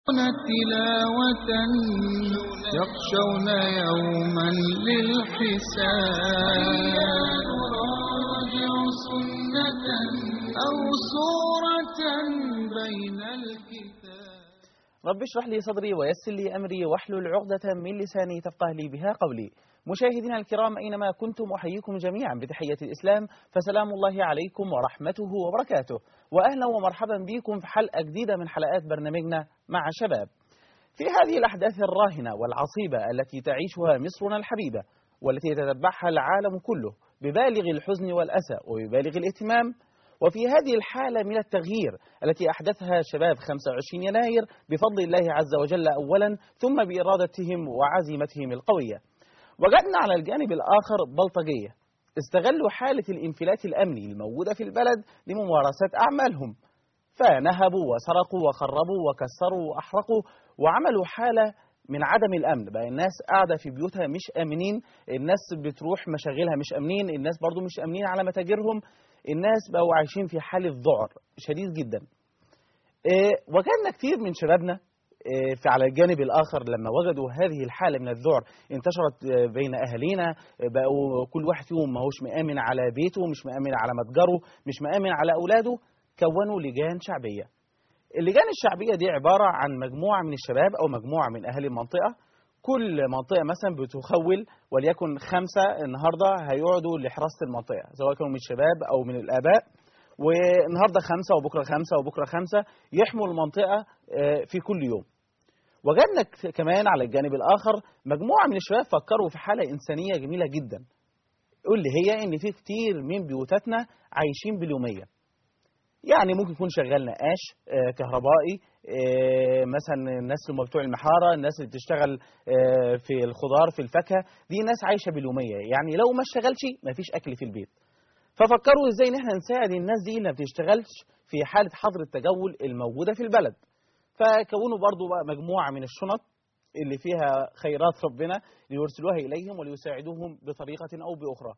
تلاوة يخشون يوما للحساب نراجع سنة أو صورة بين الكتاب رب اشرح لي صدري ويسر لي أمري واحلل عقدة من لساني تفقه لي بها قولي مشاهدينا الكرام أينما كنتم أحييكم جميعا بتحية الإسلام فسلام الله عليكم ورحمته وبركاته وأهلا ومرحبا بكم في حلقة جديدة من حلقات برنامجنا مع شباب في هذه الأحداث الراهنة والعصيبة التي تعيشها مصرنا الحبيبة والتي يتتبعها العالم كله ببالغ الحزن والأسى وببالغ الاهتمام وفي هذه الحالة من التغيير التي أحدثها شباب 25 يناير بفضل الله عز وجل أولا ثم بإرادتهم وعزيمتهم القوية وجدنا على الجانب الآخر بلطجية استغلوا حالة الانفلات الأمني الموجودة في البلد لممارسة أعمالهم فنهبوا وسرقوا وخربوا وكسروا وأحرقوا وعملوا حالة من عدم الأمن بقى الناس قاعدة في بيوتها مش آمنين الناس بتروح مشاغلها مش آمنين الناس برضو مش آمنين على متاجرهم الناس بقوا عايشين في حالة ذعر شديد جدا إيه وجدنا كتير من شبابنا إيه في على الجانب الآخر لما وجدوا هذه الحالة من الذعر انتشرت إيه بين أهالينا إيه بقوا كل واحد فيهم ما هوش مآمن على بيته مش مآمن على متجره مش مآمن على أولاده كونوا لجان شعبية اللجان الشعبية دي عبارة عن مجموعة من الشباب أو مجموعة من أهالي المنطقة كل منطقة مثلا بتخول وليكن خمسة النهاردة هيقعدوا لحراسة المنطقة سواء كانوا من الشباب أو من الآباء والنهاردة خمسة وبكرة خمسة وبكرة خمسة يحموا المنطقة في كل يوم وجدنا كمان على الجانب الآخر مجموعة من الشباب فكروا في حالة إنسانية جميلة جدا اللي هي إن في كتير من بيوتاتنا عايشين باليومية يعني ممكن يكون شغال نقاش آه، كهربائي آه، مثلا الناس اللي هم بتوع المحاره الناس اللي بتشتغل آه، في الخضار في الفاكهه دي ناس عايشه باليوميه يعني لو ما اشتغلش ما فيش اكل في البيت ففكروا ازاي ان احنا نساعد الناس دي اللي ما بتشتغلش في حاله حظر التجول الموجوده في البلد فكونوا برضو بقى مجموعه من الشنط اللي فيها خيرات ربنا ليرسلوها اليهم وليساعدوهم بطريقه او باخرى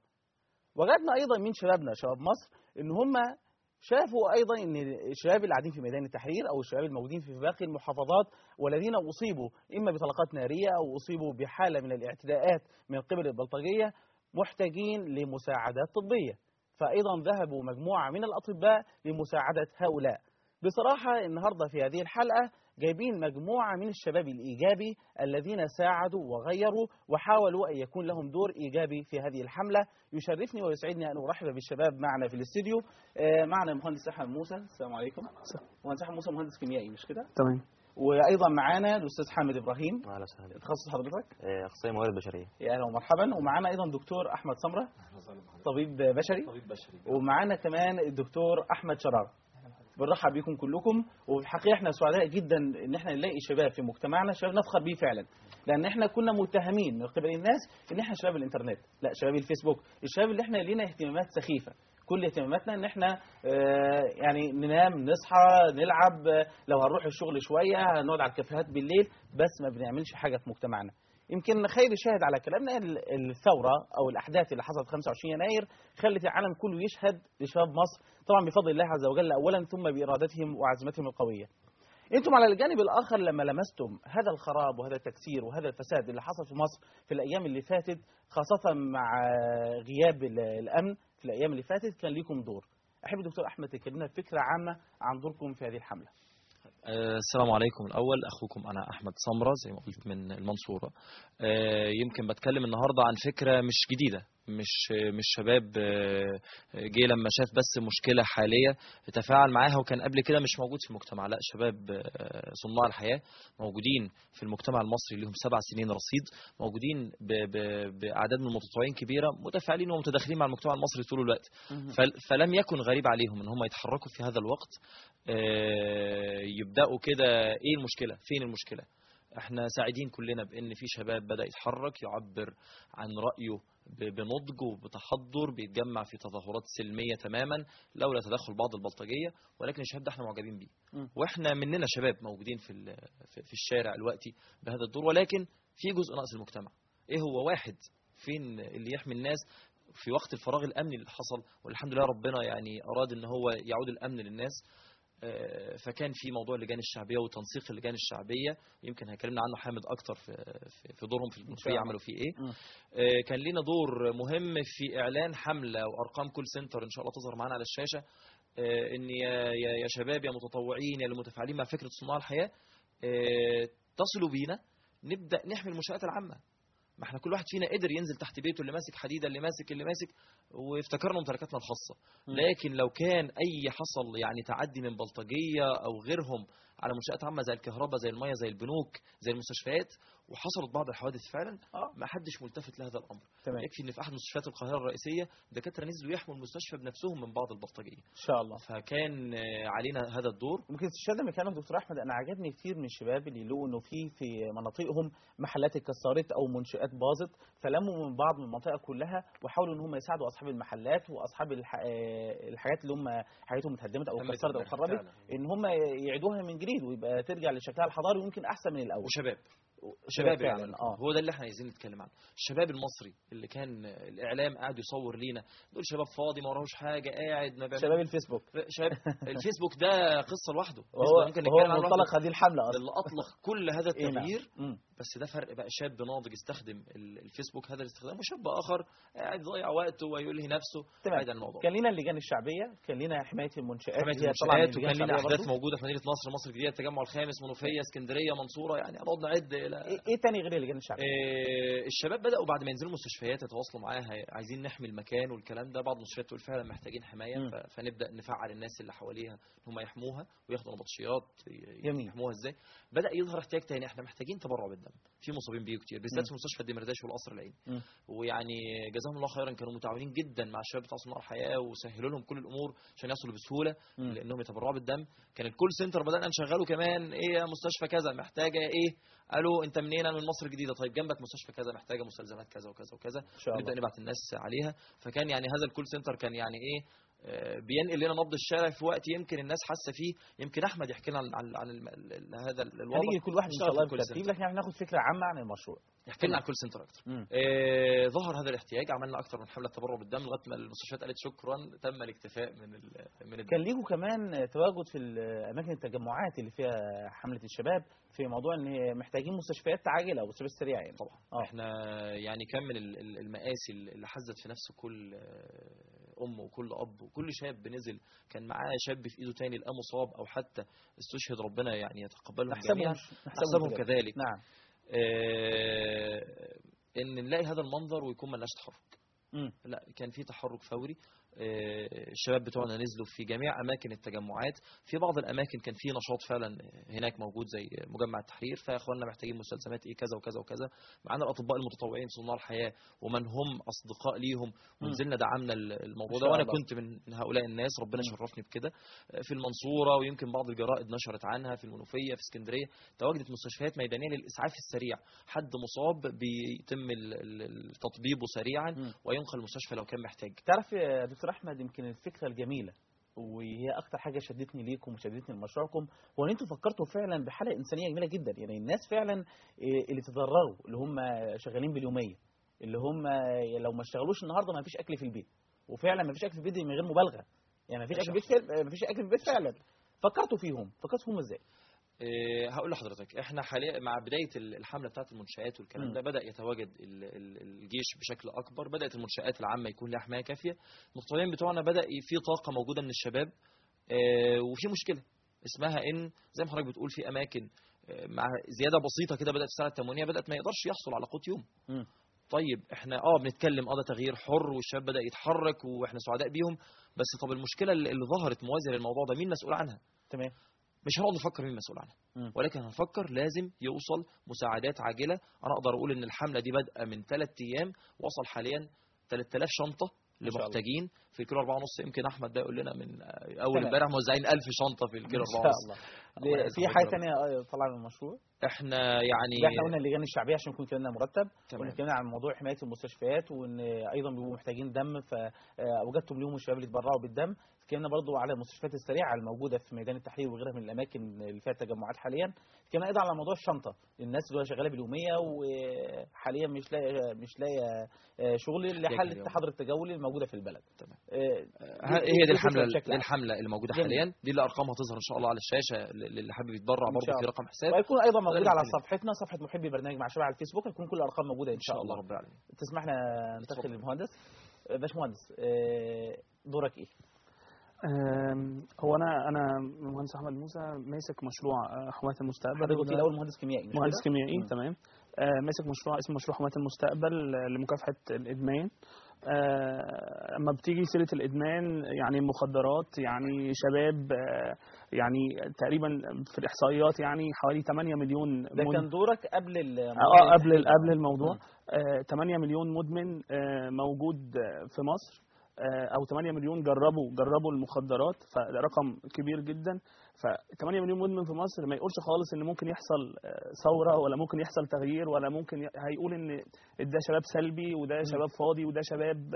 وجدنا ايضا من شبابنا شباب مصر ان هم شافوا ايضا ان الشباب اللي قاعدين في ميدان التحرير او الشباب الموجودين في باقي المحافظات والذين اصيبوا اما بطلقات ناريه او اصيبوا بحاله من الاعتداءات من قبل البلطجيه محتاجين لمساعدات طبيه فايضا ذهبوا مجموعه من الاطباء لمساعده هؤلاء بصراحه النهارده في هذه الحلقه جايبين مجموعة من الشباب الإيجابي الذين ساعدوا وغيروا وحاولوا أن يكون لهم دور إيجابي في هذه الحملة يشرفني ويسعدني أن أرحب بالشباب معنا في الاستديو آه، معنا المهندس أحمد موسى السلام عليكم مهندس أحمد موسى مهندس كيميائي مش كده تمام وأيضا معانا الأستاذ حامد إبراهيم اهلا وسهلا تخصص حضرتك آه، اخصائي موارد بشريه يا أهلا ومرحبا ومعانا أيضا دكتور أحمد سمرة طبيب بشري طبيب بشري ومعانا كمان الدكتور احمد شرار بنرحب بكم كلكم وفي الحقيقه احنا سعداء جدا ان احنا نلاقي شباب في مجتمعنا شباب نفخر بيه فعلا لان احنا كنا متهمين من قبل الناس ان احنا شباب الانترنت لا شباب الفيسبوك الشباب اللي احنا لينا اهتمامات سخيفه كل اهتماماتنا ان احنا آه، يعني ننام نصحى نلعب آه، لو هنروح الشغل شويه هنقعد على الكافيهات بالليل بس ما بنعملش حاجه في مجتمعنا يمكن خير شاهد على كلامنا ال- الثورة أو الأحداث اللي حصلت 25 يناير خلت العالم كله يشهد لشباب مصر طبعا بفضل الله عز وجل أولا ثم بإرادتهم وعزمتهم القوية انتم على الجانب الاخر لما لمستم هذا الخراب وهذا التكسير وهذا الفساد اللي حصل في مصر في الايام اللي فاتت خاصه مع غياب ال- الامن في الايام اللي فاتت كان ليكم دور احب دكتور احمد تكلمنا فكره عامه عن دوركم في هذه الحمله آه، السلام عليكم الأول أخوكم أنا أحمد سمرة زي ما قلت من المنصورة آه، يمكن بتكلم النهاردة عن فكرة مش جديدة مش مش شباب آه، جه لما شاف بس مشكلة حالية تفاعل معاها وكان قبل كده مش موجود في المجتمع لا شباب آه، صناع الحياة موجودين في المجتمع المصري لهم سبع سنين رصيد موجودين ب- ب- بأعداد من المتطوعين كبيرة متفاعلين ومتداخلين مع المجتمع المصري طول الوقت فل- فلم يكن غريب عليهم ان هم يتحركوا في هذا الوقت آه، يبداوا كده ايه المشكله فين المشكله احنا سعيدين كلنا بان في شباب بدا يتحرك يعبر عن رايه ب- بنضج وبتحضر بيتجمع في تظاهرات سلميه تماما لولا تدخل بعض البلطجيه ولكن الشباب ده احنا معجبين بيه مم. واحنا مننا شباب موجودين في ال- في في الشارع دلوقتي بهذا الدور ولكن في جزء ناقص المجتمع ايه هو واحد فين اللي يحمي الناس في وقت الفراغ الامني اللي حصل والحمد لله ربنا يعني اراد ان هو يعود الامن للناس آه، فكان في موضوع اللجان الشعبيه وتنسيق اللجان الشعبيه يمكن هيكلمنا عنه حامد اكتر في في- في دورهم في المنوفيه الله. عملوا فيه ايه مم. آه، كان لينا دور مهم في اعلان حمله وارقام كول سنتر ان شاء الله تظهر معانا على الشاشه آه، ان يا يا يا شباب يا متطوعين يا اللي متفاعلين مع فكره صناع الحياه آه، اتصلوا بينا نبدا نحمي المنشات العامه ما احنا كل واحد فينا قدر ينزل تحت بيته اللي ماسك حديده اللي ماسك اللي ماسك وافتكرنا ممتلكاتنا الخاصه مم. لكن لو كان اي حصل يعني تعدي من بلطجيه او غيرهم على منشات عامه زي الكهرباء زي الميه زي البنوك زي المستشفيات وحصلت بعض الحوادث فعلا اه ما حدش ملتفت لهذا الامر تمام يكفي ان في احد مستشفيات القاهره الرئيسيه دكاتره نزلوا يحموا المستشفى بنفسهم من بعض البلطجيه ان شاء الله فكان آه، علينا هذا الدور ممكن تستشهد من كلامك دكتور احمد انا عجبني كتير من الشباب اللي لقوا انه في في مناطقهم محلات اتكسرت او منشات باظت فلموا من بعض من المنطقه كلها وحاولوا ان هم يساعدوا اصحاب المحلات واصحاب الح... آه، الحاجات اللي هم حياتهم اتهدمت او تمت اتكسرت او النجاح خربت فعلا. ان هم يعيدوها من جديد ويبقى ترجع لشكلها الحضاري ويمكن احسن من الاول وشباب شباب فعلا فعلا اه هو ده اللي احنا عايزين نتكلم عنه الشباب المصري اللي كان الاعلام قاعد يصور لينا دول شباب فاضي ما وراهوش حاجه قاعد ما بيعمل شباب الفيسبوك شباب الفيسبوك ده قصه لوحده وهو ممكن هو نتكلم عنه لوحده. منطلق هذه الحمله ده اصلا اللي اطلق كل هذا إيه نعم. التغيير مم. بس ده فرق بقى شاب ناضج استخدم ال- الفيسبوك هذا الاستخدام وشاب اخر قاعد يضيع وقته ويلهي نفسه تمام. بعيد عن الموضوع كان لنا اللجان الشعبيه كان لنا حمايه المنشات حمايه هي طبعاً المنشآت اللجان وكان لنا الشعبية احداث برضو. موجوده في مدينه نصر مصر الجديده التجمع الخامس منوفيه اسكندريه منصوره يعني هنقعد نعد الى ايه إيه تاني غير اللجان الشعبيه آه، الشباب بدأوا بعد ما ينزلوا المستشفيات يتواصلوا معاها عايزين نحمي المكان والكلام ده بعض المستشفيات تقول فعلا محتاجين حماية مم. ف- فنبدأ نفعل الناس اللي حواليها ان هم يحموها وياخدوا نبطشيات ي- جميل. يحموها ازاي بدأ يظهر احتياج تاني احنا محتاجين تبرع بالدم في مصابين بيه كتير بالذات مم. في مستشفى الدمرداش والقصر العيني مم. ويعني جزاهم الله خيرا كانوا متعاونين جدا مع الشباب بتاع صناع الحياه وسهلوا لهم كل الامور عشان يصلوا بسهوله مم. لانهم يتبرعوا بالدم كان الكول سنتر بدانا نشغله كمان ايه يا مستشفى كذا محتاجه ايه قالوا انت منين انا من مصر الجديده طيب جنبك مستشفى كذا محتاجه مستلزمات كذا وكذا وكذا ان شاء نبدا الله نبعت الناس عليها فكان يعني هذا الكول سنتر كان يعني ايه آه، بينقل لنا نبض الشارع في وقت يمكن الناس حاسه فيه يمكن احمد يحكي لنا عن عن, عن الم- ال- ال- هذا الوضع هنيجي كل واحد ان شاء اشتغل في الله الكول بالترتيب سنتر. لكن احنا هناخد فكره عامه عن المشروع يحكي لنا عن الكول سنتر اكتر مم. آه، ظهر هذا الاحتياج عملنا اكثر من حمله تبرع بالدم لغايه ما المستشفيات قالت شكرا تم الاكتفاء من ال من الدم كان ليكوا كمان تواجد في اماكن التجمعات اللي فيها حمله الشباب في موضوع ان محتاجين مستشفيات عاجله او مستشفيات سريعه يعني طبعا آه. احنا يعني كم من ال- ال- المآسي اللي حزت في نفس كل آه، ام وكل اب وكل شاب نزل كان معاه شاب في ايده تاني لقاه مصاب او حتى استشهد ربنا يعني يتقبلهم جميعا نحسبهم نحسبهم كذلك نعم آه، ان نلاقي هذا المنظر ويكون ملناش تحرك مم. لا كان في تحرك فوري آه، الشباب بتوعنا نزلوا في جميع اماكن التجمعات في بعض الاماكن كان في نشاط فعلا هناك موجود زي مجمع التحرير فيا اخواننا محتاجين مستلزمات ايه كذا وكذا وكذا معانا الاطباء المتطوعين في صناع الحياه ومن هم اصدقاء ليهم ونزلنا دعمنا الموضوع إن ده شاء وانا الله. كنت من من هؤلاء الناس ربنا مم. شرفني بكده آه، في المنصوره ويمكن بعض الجرائد نشرت عنها في المنوفيه في اسكندريه تواجدت مستشفيات ميدانيه للاسعاف السريع حد مصاب بيتم ال- ال- التطبيبه سريعا مم. وينقل المستشفى لو كان محتاج تعرف يا دكتور احمد يمكن الفكره الجميله وهي اكتر حاجه شدتني ليكم وشدتني لمشروعكم هو ان انتوا فكرتوا فعلا بحاله انسانيه جميله جدا يعني الناس فعلا إيه، اللي تضرروا اللي هم شغالين باليوميه اللي هم لو ما اشتغلوش النهارده ما فيش اكل في البيت وفعلا ما فيش اكل في البيت دي من غير مبالغه يعني ما فيش اكل في البيت فعلا- ما فيش اكل في البيت فعلا فكرتوا فيهم فكرتوا فيهم ازاي إيه، هقول لحضرتك احنا حاليا مع بدايه ال- الحمله بتاعه المنشات والكلام مم. ده بدا يتواجد ال- ال- الجيش بشكل اكبر بدات المنشات العامه يكون لها حمايه كافيه المتطوعين بتوعنا بدا ي- في طاقه موجوده من الشباب آه، وفي مشكله اسمها ان زي ما حضرتك بتقول في اماكن آه، مع زياده بسيطه كده بدات السنه التموينيه بدات ما يقدرش يحصل على قوت يوم مم. طيب احنا اه بنتكلم اه ده تغيير حر والشباب بدا يتحرك واحنا سعداء بيهم بس طب المشكله اللي اللي ظهرت موازيه للموضوع ده مين مسؤول عنها تمام مش هنقعد نفكر مين مسؤول عنها مم. ولكن هنفكر لازم يوصل مساعدات عاجله انا اقدر اقول ان الحمله دي بادئه من ثلاث ايام وصل حاليا 3000 شنطه ما شاء الله. لمحتاجين في الكيلو 4 ونص يمكن احمد ده يقول لنا من اول تمام. امبارح موزعين 1000 شنطه في الكيلو ان 4 شاء ونص الله الله ل- يعز في حضرتك. حاجه ثانيه طالعه من المشروع احنا يعني ده احنا قلنا اللجان الشعبيه عشان يكون كلامنا مرتب تمام. قلنا اتكلمنا عن موضوع حمايه المستشفيات وان ايضا بيبقوا محتاجين دم فوجدتم لهم الشباب اللي يتبرعوا بالدم اتكلمنا برضو على المستشفيات السريعه الموجوده في ميدان التحرير وغيرها من الاماكن اللي فيها تجمعات حاليا اتكلمنا ايضا على موضوع الشنطه الناس اللي شغاله باليوميه وحاليا مش لاقيه مش لاقيه آه، شغل لحل اليوم. التحضر التجولي الموجوده في البلد تمام. آه، ه- هي دي الحمله بشكل دي عام. الحمله اللي موجوده جميل. حاليا دي اللي ارقامها تظهر ان شاء الله على الشاشه ل- للي حابب يتبرع إن برضه شاء في الله. رقم حساب وهيكون ايضا موجود على نتكلم. صفحتنا صفحه محبي برنامج مع شباب على الفيسبوك هتكون كل الارقام موجوده ان ان شاء الله الله رب العالمين تسمحنا ننتقل اتفضل. للمهندس آه، باشمهندس آه، دورك ايه؟ آم، هو انا انا مهندس احمد موسى ماسك مشروع آه، حمايه المستقبل حضرتك قلت وده- لي الاول مهندس كيميائي مش مهندس كده؟ كيميائي مم. تمام آه، ماسك مشروع اسمه مشروع حمايه المستقبل آه، لمكافحه الادمان آه، اما بتيجي سيره الادمان يعني مخدرات يعني شباب آه، يعني تقريبا في الاحصائيات يعني حوالي 8 مليون ده مد- كان دورك قبل ال اه قبل قبل الموضوع مم. آه 8 مليون مدمن آه موجود آه، في مصر آه او 8 مليون جربوا جربوا المخدرات فده رقم كبير جدا ف 8 مليون مدمن في مصر ما يقولش خالص ان ممكن يحصل آه، ثوره ولا ممكن يحصل تغيير ولا ممكن ي... هيقول ان ده شباب سلبي وده شباب فاضي وده شباب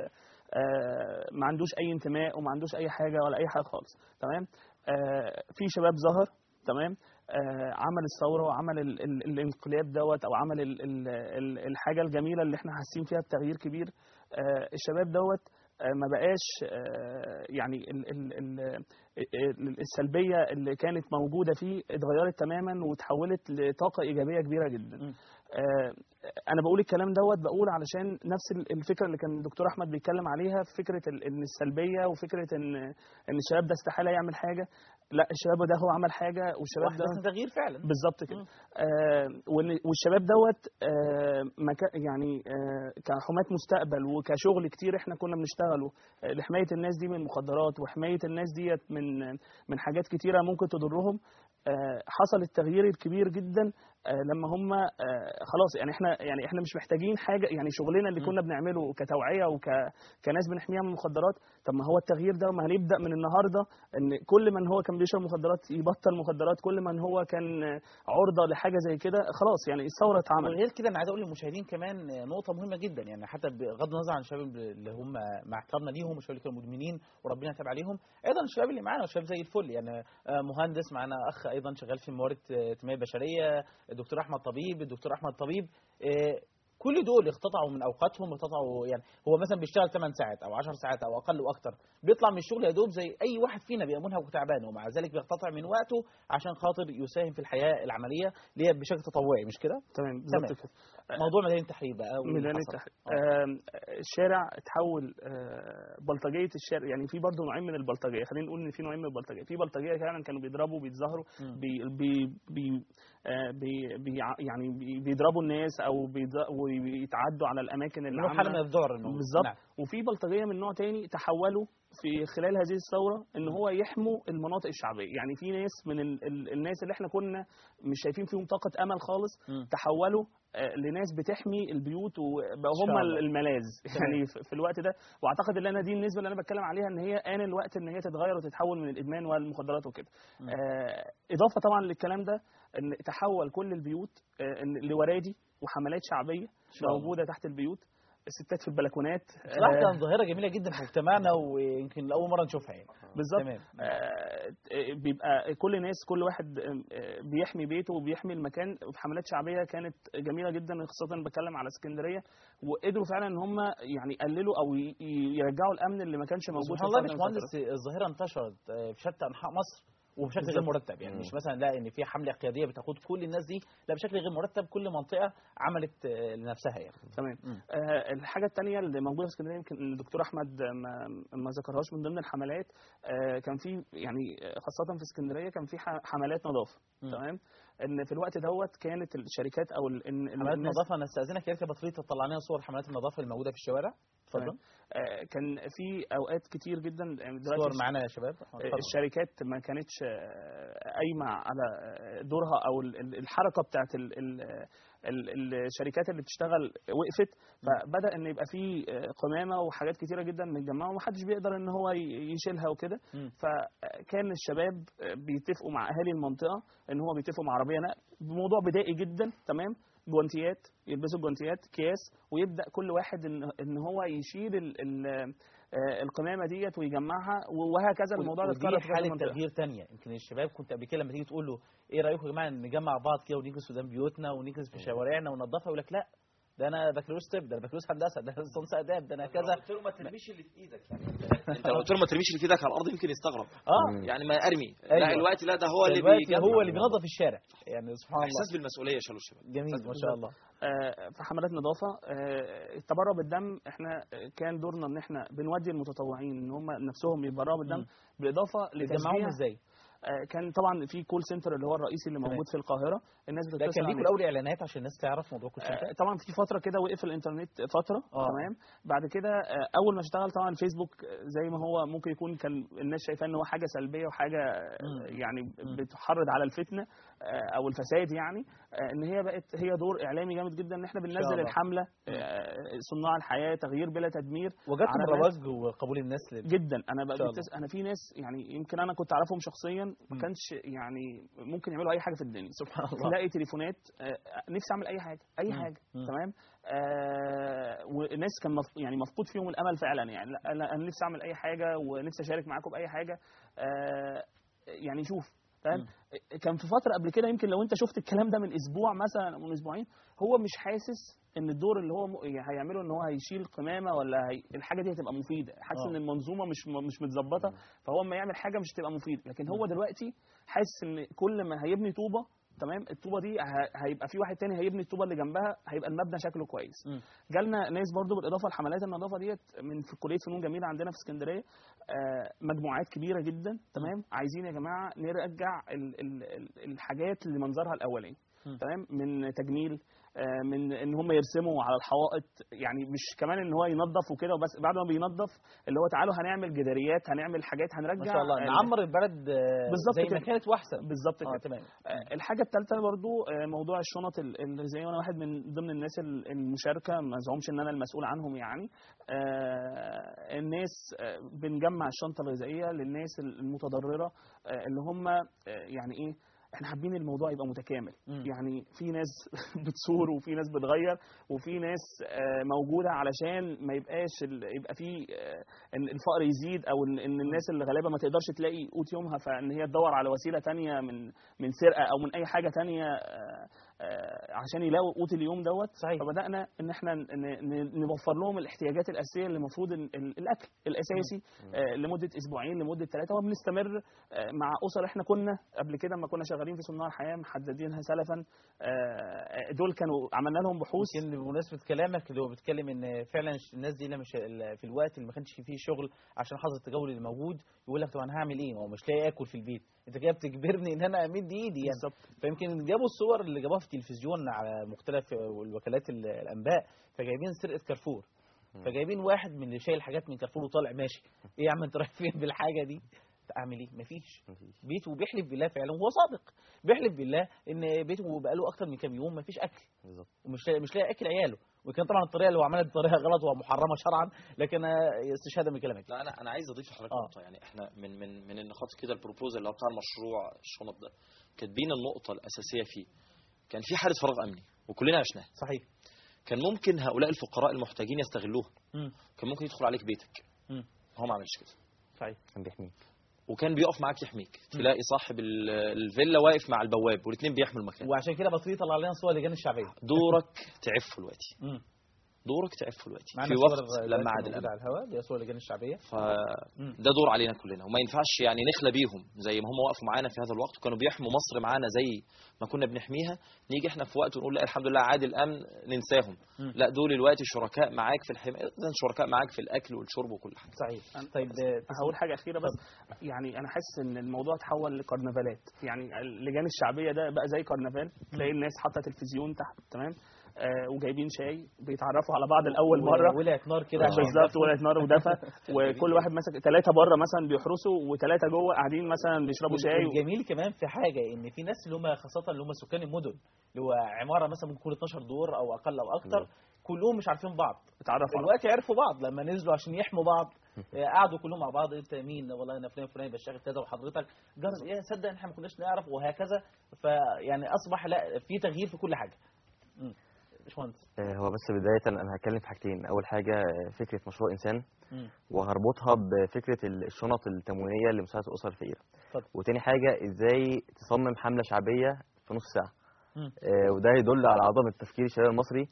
آه ما عندوش اي انتماء وما عندوش اي حاجه ولا اي حاجه خالص تمام آه في شباب ظهر تمام آه، عمل الثوره وعمل ال ال الانقلاب دوت او عمل ال ال ال الحاجه الجميله اللي احنا حاسين فيها بتغيير كبير آه، الشباب دوت آه، ما بقاش آه، يعني ال ال ال ال- السلبيه اللي كانت موجوده فيه اتغيرت تماما وتحولت لطاقه ايجابيه كبيره جدا مم. آه، انا بقول الكلام دوت بقول علشان نفس ال- الفكره اللي كان الدكتور احمد بيتكلم عليها فكره ال- ان السلبيه وفكره ان ان الشباب ده استحاله يعمل حاجه لا الشباب ده هو عمل حاجه والشباب ده واحدث تغيير فعلا بالظبط كده مم. آه وإن- والشباب دوت آه مكا يعني آه كحماة مستقبل وكشغل كتير احنا كنا بنشتغله آه لحمايه الناس دي من المخدرات وحمايه الناس ديت من من حاجات كتيره ممكن تضرهم آه حصل التغيير الكبير جدا آه لما هم آه خلاص يعني احنا يعني احنا مش محتاجين حاجه يعني شغلنا اللي مم. كنا بنعمله كتوعيه وك كناس بنحميها من المخدرات طب ما هو التغيير ده ما هنبدا من النهارده ان كل من هو كان بيشرب مخدرات يبطل مخدرات كل من هو كان عرضه لحاجه زي كده خلاص يعني الثوره اتعملت وغير كده انا عايز اقول للمشاهدين كمان نقطه مهمه جدا يعني حتى بغض النظر عن الشباب اللي هم مع احترامنا ليهم والشباب اللي كانوا مدمنين وربنا تاب عليهم ايضا الشباب اللي معانا شباب زي الفل يعني آه، مهندس معانا اخ ايضا شغال في موارد آه، التنميه البشريه الدكتور احمد طبيب الدكتور احمد طبيب آه، كل دول اقتطعوا من اوقاتهم اقتطعوا يعني هو مثلا بيشتغل 8 ساعات او 10 ساعات او اقل واكتر بيطلع من الشغل يا دوب زي اي واحد فينا بيبقى منهك وتعبان ومع ذلك بيقتطع من وقته عشان خاطر يساهم في الحياه العمليه اللي هي بشكل تطوعي مش كده؟ تمام بالظبط تمام. كده موضوع ميدان التحرير بقى واللي ميدان حصل. التحرير آه. آم، الشارع اتحول آه، بلطجيه الشارع يعني في برضه نوعين من البلطجيه خلينا نقول ان في نوعين من البلطجيه في بلطجيه فعلا كانوا بيضربوا بيتظاهروا مم. بي بي بي آه، بي بي يعني بي بيضربوا الناس او بيض- ويتعدوا على الاماكن اللي له حاله من عامله الذعر إنه- بالظبط نعم. وفي بلطجيه من نوع تاني تحولوا في خلال هذه الثوره ان هو يحموا المناطق الشعبيه يعني في ناس من ال ال الناس اللي احنا كنا مش شايفين فيهم طاقه امل خالص مم. تحولوا آه، لناس بتحمي البيوت وبقوا إن هم شاء الله. الملاذ تمام. يعني في في الوقت ده واعتقد ان انا دي النسبه اللي انا بتكلم عليها ان هي ان الوقت ان هي تتغير وتتحول من الادمان والمخدرات وكده مم. آه، اضافه طبعا للكلام ده ان تحول كل البيوت آه، إن- لورادي وحملات شعبيه شاء الله. موجوده تحت البيوت الستات في البلكونات بصراحه آه، كانت ظاهره جميله جدا في مجتمعنا ويمكن لاول مره نشوفها يعني بالظبط تمام آه، بيبقى كل ناس كل واحد آه، بيحمي بيته وبيحمي المكان في حملات شعبيه كانت جميله جدا خاصه بتكلم على اسكندريه وقدروا فعلا ان هم يعني يقللوا او ي- ي- يرجعوا الامن اللي ما كانش موجود سبحان في الله الفترة يا من باشمهندس الظاهره انتشرت آه، في شتى انحاء مصر وبشكل غير بالظبط. مرتب يعني مش مثلا لا ان في حمله قياديه بتاخد كل الناس دي لا بشكل غير مرتب كل منطقه عملت آه، لنفسها يعني تمام مم. آه الحاجه الثانيه اللي موجوده في اسكندريه يمكن الدكتور احمد ما, ما ذكرهاش من ضمن الحملات آه كان في يعني آه، خاصه في اسكندريه كان في ح- حملات نظافه مم. تمام ان في الوقت دوت كانت الشركات او ال- إن- إن حملات الناس النظافه انا استاذنك يا ريت يا بطريق تطلع لنا صور حملات النظافه الموجوده في الشوارع اتفضل آه، كان في اوقات كتير جدا دلوقتي صور معانا يا شباب اتفضل. الشركات ما كانتش آه، قايمه على آه، دورها او ال- ال- الحركه بتاعت ال- ال- ال- الشركات اللي بتشتغل وقفت فبدا ان يبقى في آه، قمامه وحاجات كتيره جدا متجمعه ومحدش بيقدر ان هو ي- يشيلها وكده مم. فكان الشباب آه، بيتفقوا مع اهالي المنطقه ان هو بيتفقوا مع عربيه نقل بموضوع بدائي جدا تمام جوانتيات يلبسوا جوانتيات اكياس ويبدا كل واحد ان ان هو يشيل ال ال آه، القمامه ديت ويجمعها وهكذا الموضوع ده اتكرر ودي في كذا حاله منطقة. تغيير تانية يمكن الشباب كنت قبل كده لما تيجي تقول له ايه رايكم يا جماعه نجمع بعض كده ونجلس قدام بيوتنا ونجلس في شوارعنا وننظفها يقول لك لا ده انا بكالوريوس طب ده انا بكالوريوس هندسه ده انا ليسانس اداب ده انا كذا قلت له ما ترميش اللي في ايدك يعني انت لو قلت له ما ترميش اللي في ايدك على الارض يمكن يستغرب اه يعني ما ارمي أيوة. لا الوقت لا ده هو اللي دلوقتي بيجمع هو اللي بينظف الشارع يعني سبحان الله احساس بالمسؤوليه شالوا الشباب جميل ما شاء الله آه، في حملات نظافه آه، التبرع بالدم احنا آه، كان دورنا ان احنا بنودي المتطوعين ان هم نفسهم يتبرعوا بالدم مم. بالاضافه بتجمعوهم لتشجيع ازاي؟ آه، كان طبعا في كول سنتر اللي هو الرئيسي اللي موجود في القاهره الناس ده بتتصل كان ليكوا عليه. الاول اعلانات عشان الناس تعرف موضوع كل آه، طبعا في فتره كده وقف الانترنت فتره آه. تمام بعد كده آه، اول ما اشتغل طبعا الفيسبوك آه، زي ما هو ممكن يكون كان الناس شايفاه ان هو حاجه سلبيه وحاجه آه، مم. يعني مم. بتحرض على الفتنه آه، او الفساد يعني آه، ان هي بقت هي دور اعلامي جامد جدا ان احنا شاء بننزل الله. الحمله آه، صناع الحياه تغيير بلا تدمير وجدتم على رواج وقبول الناس لل... جدا انا بقى شاء الله. بتس... انا في ناس يعني يمكن انا كنت اعرفهم شخصيا ما مم. كانش يعني ممكن يعملوا اي حاجه في الدنيا سبحان الله تلاقي تليفونات آه، نفسي اعمل اي حاجه اي مم. حاجه مم. تمام آه والناس كان مف... يعني مفقود فيهم الامل فعلا يعني لا انا أنا نفسي اعمل اي حاجه ونفسي اشارك معاكم باي حاجه آه يعني شوف فاهم مم. كان في فتره قبل كده يمكن لو انت شفت الكلام ده من اسبوع مثلا او من اسبوعين هو مش حاسس ان الدور اللي هو م- يعني هيعمله ان هو هيشيل قمامه ولا هي... الحاجه دي هتبقى مفيده حاسس آه. ان المنظومه مش م- مش متظبطه فهو اما يعمل حاجه مش هتبقى مفيده لكن هو دلوقتي حاسس ان كل ما هيبني طوبه تمام الطوبه دي ه- هيبقى في واحد تاني هيبني الطوبه اللي جنبها هيبقى المبنى شكله كويس مم. جالنا ناس برضو بالاضافه لحملات النظافه ديت من في كليه فنون جميله عندنا في اسكندريه آه، مجموعات كبيره جدا تمام عايزين يا جماعه نرجع ال- ال- ال- الحاجات لمنظرها الاولاني مم. تمام من تجميل آه، من ان هم يرسموا على الحوائط يعني مش كمان ان هو ينظف وكده وبس بعد ما بينظف اللي هو تعالوا هنعمل جداريات هنعمل حاجات هنرجع ما شاء الله ال- نعمر البلد آه، بالظبط زي ما كده. كانت واحسن بالظبط اه كده تمام آه، الحاجة الثالثة برضو آه، موضوع الشنط ال- الغذائية وأنا واحد من ضمن الناس ال- المشاركة ما أزعمش إن أنا المسؤول عنهم يعني آه، الناس آه، بنجمع الشنطة الغذائية للناس المتضررة آه، اللي هم آه، يعني إيه احنا حابين الموضوع يبقى متكامل مم. يعني في ناس بتصور وفي ناس بتغير وفي ناس آه، موجوده علشان ما يبقاش ال- يبقى في آه، ان الفقر يزيد او ان إن الناس اللي غالبا ما تقدرش تلاقي قوت يومها فان هي تدور على وسيله تانية من من سرقه او من اي حاجه تانية آه، آه، عشان يلاقوا قوت اليوم دوت صحيح. فبدانا ان احنا ن- ن- نوفر لهم الاحتياجات الاساسيه اللي المفروض ال- ال- الاكل الاساسي آه، لمده اسبوعين لمده ثلاثه وبنستمر آه، مع اسر احنا كنا قبل كده لما كنا شغالين في صناع الحياه محددينها سلفا آه، دول كانوا عملنا لهم بحوث يمكن بمناسبه كلامك اللي هو بيتكلم ان فعلا الناس دي لما ش- في الوقت اللي ما كانش فيه شغل عشان حظر التجول اللي موجود يقول لك طب انا هعمل ايه؟ ما هو مش لاقي اكل في البيت، انت كده بتجبرني ان انا امد ايدي يعني بالظبط فيمكن جابوا الصور اللي جابوها في التلفزيون على مختلف الوكالات ال- الانباء فجايبين سرقه كارفور فجايبين واحد من اللي شايل حاجات من كارفور وطالع ماشي ايه يا عم انت رايح فين بالحاجه دي اعمل ايه مفيش بيته بيحلف بالله فعلا وهو صادق بيحلف بالله ان بيته بقاله اكتر من كام يوم مفيش اكل بالظبط ومش لاقي مش لاقي اكل عياله وكان طبعا الطريقه اللي هو عملها دي طريقه غلط ومحرمه شرعا لكن آه، استشهادا من كلامك لا انا انا عايز اضيف لحضرتك آه. نقطه يعني احنا من من من النقاط كده البروبوزال اللي هو بتاع المشروع الشنط ده كاتبين النقطه الاساسيه فيه كان في حاله فراغ امني وكلنا عشناها صحيح كان ممكن هؤلاء الفقراء المحتاجين يستغلوها مم. كان ممكن يدخل عليك بيتك مم. هو ما عملش كده صحيح كان بيحميك وكان بيقف معاك يحميك تلاقي صاحب ال- الفيلا واقف مع البواب والاثنين بيحموا المكان وعشان كده بطريق طلع لنا صور اللجان الشعبيه دورك تعفه دلوقتي مم. دورك تعفه دلوقتي معانا في صور وقت دلوقتي لما عاد موجودة الامن على الهواء دي صور اللجان الشعبيه مم. فده دور علينا كلنا وما ينفعش يعني نخلى بيهم زي ما هم وقفوا معانا في هذا الوقت وكانوا بيحموا مصر معانا زي ما كنا بنحميها نيجي احنا في وقت ونقول لا الحمد لله عاد الامن ننساهم مم. لا دول دلوقتي شركاء معاك في الحمايه إذن شركاء معاك في الاكل والشرب وكل حاجه صحيح طيب آه، هقول حاجه اخيره بس يعني انا حاسس ان الموضوع تحول لكرنفالات يعني اللجان الشعبيه ده بقى زي كرنفال تلاقي الناس حاطه تلفزيون تحت تمام آه وجايبين شاي بيتعرفوا يخبطوا على بعض لاول مره ولعت نار كده عشان بالظبط ولعت نار ودفى وكل واحد ماسك ثلاثه بره مثلا بيحرسوا وثلاثه جوه قاعدين مثلا بيشربوا شاي و... والجميل كمان في حاجه ان في ناس اللي هم خاصه اللي هم سكان المدن اللي هو عماره مثلا ممكن تكون 12 دور او اقل او اكتر كلهم مش عارفين بعض اتعرفوا على دلوقتي عرفوا بعض لما نزلوا عشان يحموا بعض آه، قعدوا كلهم مع بعض انت مين والله انا فلان فلان بشتغل كذا وحضرتك جرس ايه صدق ان احنا ما كناش نعرف وهكذا فيعني اصبح لا في تغيير في كل حاجه مم. باشمهندس آه، هو بس بداية أنا هتكلم في حاجتين أول حاجة آه، فكرة مشروع إنسان مم. وهربطها بفكرة ال- الشنط التموينية لمساعدة الأسر الفقيرة اتفضل. وتاني حاجة إزاي تصمم حملة شعبية في نص ساعة مم. آه، وده يدل على عظمة تفكير الشباب المصري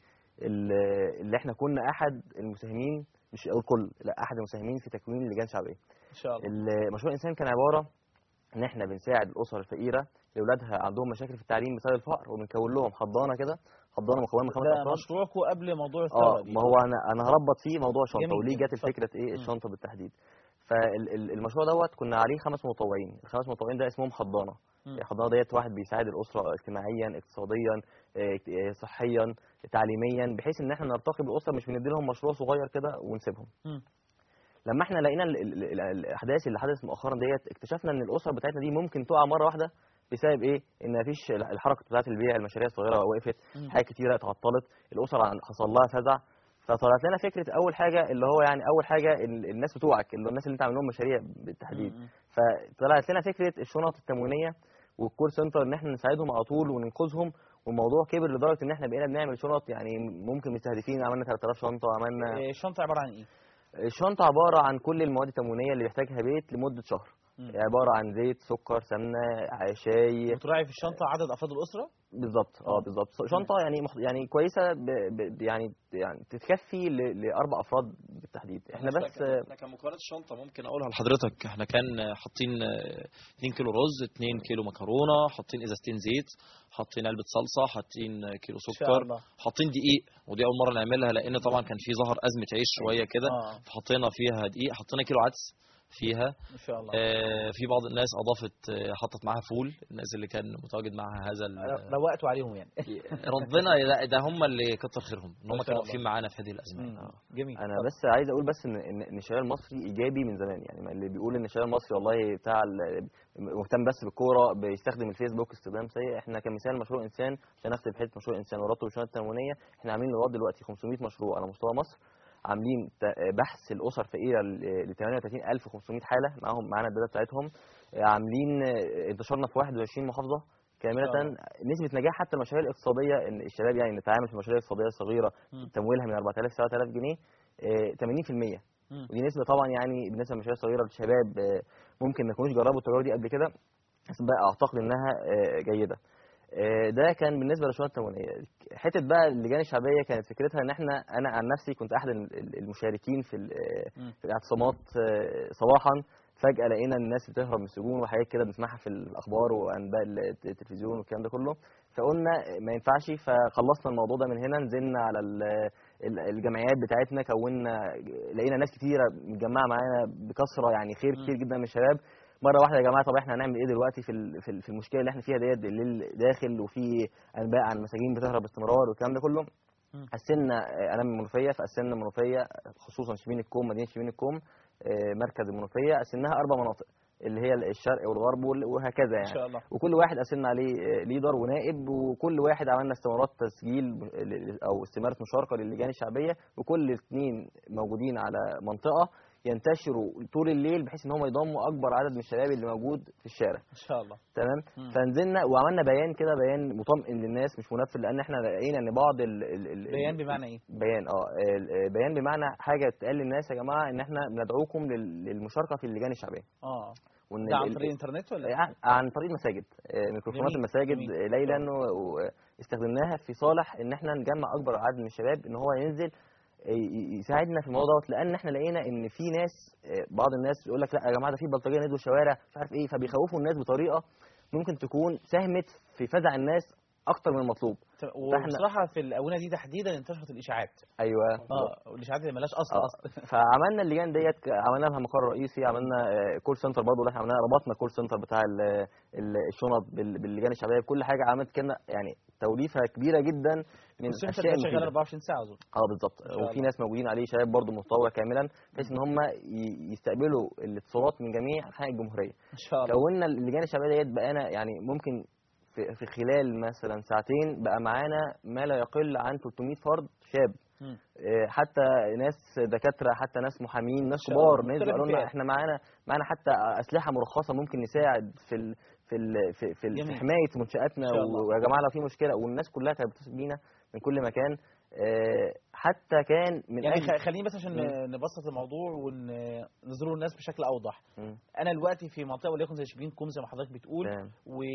ال- اللي احنا كنا أحد المساهمين مش أقول كل لا أحد المساهمين في تكوين لجان شعبية ان شاء الله ال- مشروع الإنسان كان عبارة إن احنا بنساعد الأسر الفقيرة لأولادها عندهم مشاكل في التعليم بسبب الفقر وبنكون لهم حضانة كده حضانة مكونة من خمس ده أفراد مشروعكم قبل موضوع اه الثوره دي ما هو انا انا هربط فيه موضوع الشنطه جميل وليه جدا. جت اتفضل. الفكره ايه مم. الشنطه بالتحديد فالمشروع دوت كنا عليه خمس متطوعين الخمس متطوعين ده اسمهم حضانه مم. الحضانه ديت واحد بيساعد الاسره اجتماعيا اقتصاديا اه، اجت- اه، صحيا تعليميا بحيث ان احنا نرتقي بالاسره مش بندي لهم مشروع صغير كده ونسيبهم مم. لما احنا لقينا ال- ال- ال- الاحداث اللي حدثت مؤخرا ديت اكتشفنا ان الاسر بتاعتنا دي ممكن تقع مره واحده بسبب ايه ان مفيش الحركه بتاعه البيع المشاريع الصغيره وقفت مم. حاجات كتيره اتعطلت الاسر عن- حصل لها فزع فطلعت لنا فكره اول حاجه اللي هو يعني اول حاجه ال- الناس بتوعك اللي هو الناس اللي انت عامل لهم مشاريع بالتحديد مم. فطلعت لنا فكره الشنط التموينيه والكول سنتر ان احنا نساعدهم على طول وننقذهم والموضوع كبر لدرجه ان احنا بقينا بنعمل شنط يعني ممكن مستهدفين عملنا 3000 شنطه عملنا إيه، الشنطه عباره عن ايه؟ الشنطة عبارة عن كل المواد التموينية اللي بيحتاجها بيت لمدة شهر مم. عبارة عن زيت سكر سمنة ع- شاي وتراعي في الشنطه عدد افراد الاسره بالظبط آه. اه بالظبط شنطة يعني مخ... يعني كويسة ب... ب... يعني يعني تكفي ل... لأربع أفراد بالتحديد احنا بس احنا كان مكونات الشنطه ممكن اقولها لحضرتك احنا كان حاطين آه، 2 كيلو رز 2 كيلو مكرونه حاطين ازازتين زيت حاطين علبه صلصه حاطين كيلو ان شاء سكر الله حاطين دقيق ودي اول مره نعملها لان طبعا كان في ظهر ازمه عيش شويه كده اه فحطينا فيها دقيق حطينا كيلو عدس فيها ان شاء الله آه، في بعض الناس اضافت آه، حطت معاها فول الناس اللي كان متواجد معاها هذا ال- روقتوا عليهم يعني ربنا لا، ده هم اللي كتر خيرهم ان ما هم شاء كانوا الله. واقفين معانا في هذه الازمه مم. آه. جميل أنا بس عايز أقول بس إن إن إن الشباب المصري إيجابي من زمان يعني ما اللي بيقول إن الشباب المصري والله بتاع ال- مهتم بس بالكورة بيستخدم الفيسبوك استخدام سيء إحنا كمثال مشروع إنسان عشان أختم حتة مشروع إنسان وربطه بالشنطة التموينية إحنا عاملين لغاية دلوقتي 500 مشروع على مستوى مصر عاملين ت- بحث الاسر فقيره ل 38500 حاله معاهم معانا الداتا بتاعتهم عاملين انتشرنا في 21 محافظه كامله شاء الله. نسبه نجاح حتى المشاريع الاقتصاديه ان الشباب يعني نتعامل في المشاريع الاقتصاديه الصغيره مم. تمويلها من 4000 ل 7000 جنيه آه، 80% مم. ودي نسبه طبعا يعني بالنسبه للمشاريع الصغيره للشباب آه، ممكن ما يكونوش جربوا التجارب دي قبل كده بس بقى اعتقد انها آه، جيده آه، ده كان بالنسبه للشؤون التموينيه حته بقى اللجان الشعبيه كانت فكرتها ان احنا انا عن نفسي كنت احد ال- ال- المشاركين في ال- مم. في الاعتصامات آه، صباحا فجاه لقينا الناس بتهرب من السجون وحاجات كده بنسمعها في الاخبار وانباء الت- التلفزيون والكلام ده كله فقلنا ما ينفعش فخلصنا الموضوع ده من هنا نزلنا على ال- ال- الجمعيات بتاعتنا كونا لقينا ناس كتيره متجمعه معانا بكثره يعني خير مم. كتير جدا من الشباب مره واحده يا جماعه طب احنا هنعمل ايه دلوقتي في ال- في ال- في المشكله اللي احنا فيها ديت الليل داخل وفي انباء عن مساجين بتهرب باستمرار والكلام ده كله مم. قسمنا آه، انا من المنوفيه فقسمنا المنوفيه خصوصا شبين الكوم مدينه شبين الكوم آه، مركز المنوفيه قسمناها اربع مناطق اللي هي الشرق والغرب وال- وهكذا ان يعني شاء الله وكل واحد قسمنا عليه آه، ليدر ونائب وكل واحد عملنا استمارات تسجيل ل- او استماره مشاركه للجان الشعبيه وكل اثنين موجودين على منطقه ينتشروا طول الليل بحيث ان هم يضموا اكبر عدد من الشباب اللي موجود في الشارع ان شاء الله تمام مم. فنزلنا وعملنا بيان كده بيان مطمئن للناس مش منفذ لان احنا لقينا ان بعض ال ال ال بيان بمعنى ايه؟ بيان اه ال- آه، بيان بمعنى حاجه تقال للناس يا جماعه ان احنا بندعوكم لل- للمشاركه في اللجان الشعبيه اه وان ده عن ال- طريق الانترنت ولا عن عن طريق المساجد آه، ميكروفونات جميل، المساجد جميل. آه، ليلا و- واستخدمناها في صالح ان احنا نجمع اكبر عدد من الشباب ان هو ينزل آه، ي- يساعدنا في الموضوع دوت لان احنا لقينا ان في ناس آه، بعض الناس بيقول لك لا يا جماعه ده في بلطجيه نزلوا الشوارع مش عارف ايه فبيخوفوا الناس بطريقه ممكن تكون ساهمت في فزع الناس اكتر من المطلوب وبصراحه في الاونه دي تحديدا انتشرت الاشاعات ايوه اه والاشاعات اللي مالهاش اصل آه. اصلا فعملنا اللجان ديت ك- عملنا لها مقر رئيسي عملنا آه، كول سنتر برضه اللي احنا عملناه ربطنا كول سنتر بتاع ال- ال- الشنط بال- باللجان الشعبيه بكل حاجه عملت كده يعني توليفه كبيره جدا من السنتر الاشياء ده شغال المفيده 24 ساعه اظن اه بالظبط ما شاء وفي الله. ناس موجودين عليه شباب برضه متطوع كاملا بحيث ان هم ي- يستقبلوا الاتصالات من جميع انحاء الجمهوريه ان شاء الله كونا اللجان الشعبيه ديت بقينا يعني ممكن في, في خلال مثلا ساعتين بقى معانا ما لا يقل عن 300 فرد شاب مم. آه، حتى ناس دكاتره حتى ناس محامين ناس شاء الله. كبار ناس مختلف قالوا لنا الفئات. احنا معانا معانا حتى اسلحه مرخصه ممكن نساعد في ال في ال في, في, ال في جميل. حمايه منشاتنا إن شاء الله. ويا جماعه لو في مشكله والناس كلها كانت بتتصل بينا من كل مكان آه، حتى كان من يعني أجل خ- خليني بس عشان مم. نبسط الموضوع ونظهر الناس بشكل اوضح مم، انا دلوقتي في منطقه وليكن زي شبين كوم زي ما حضرتك بتقول تمام.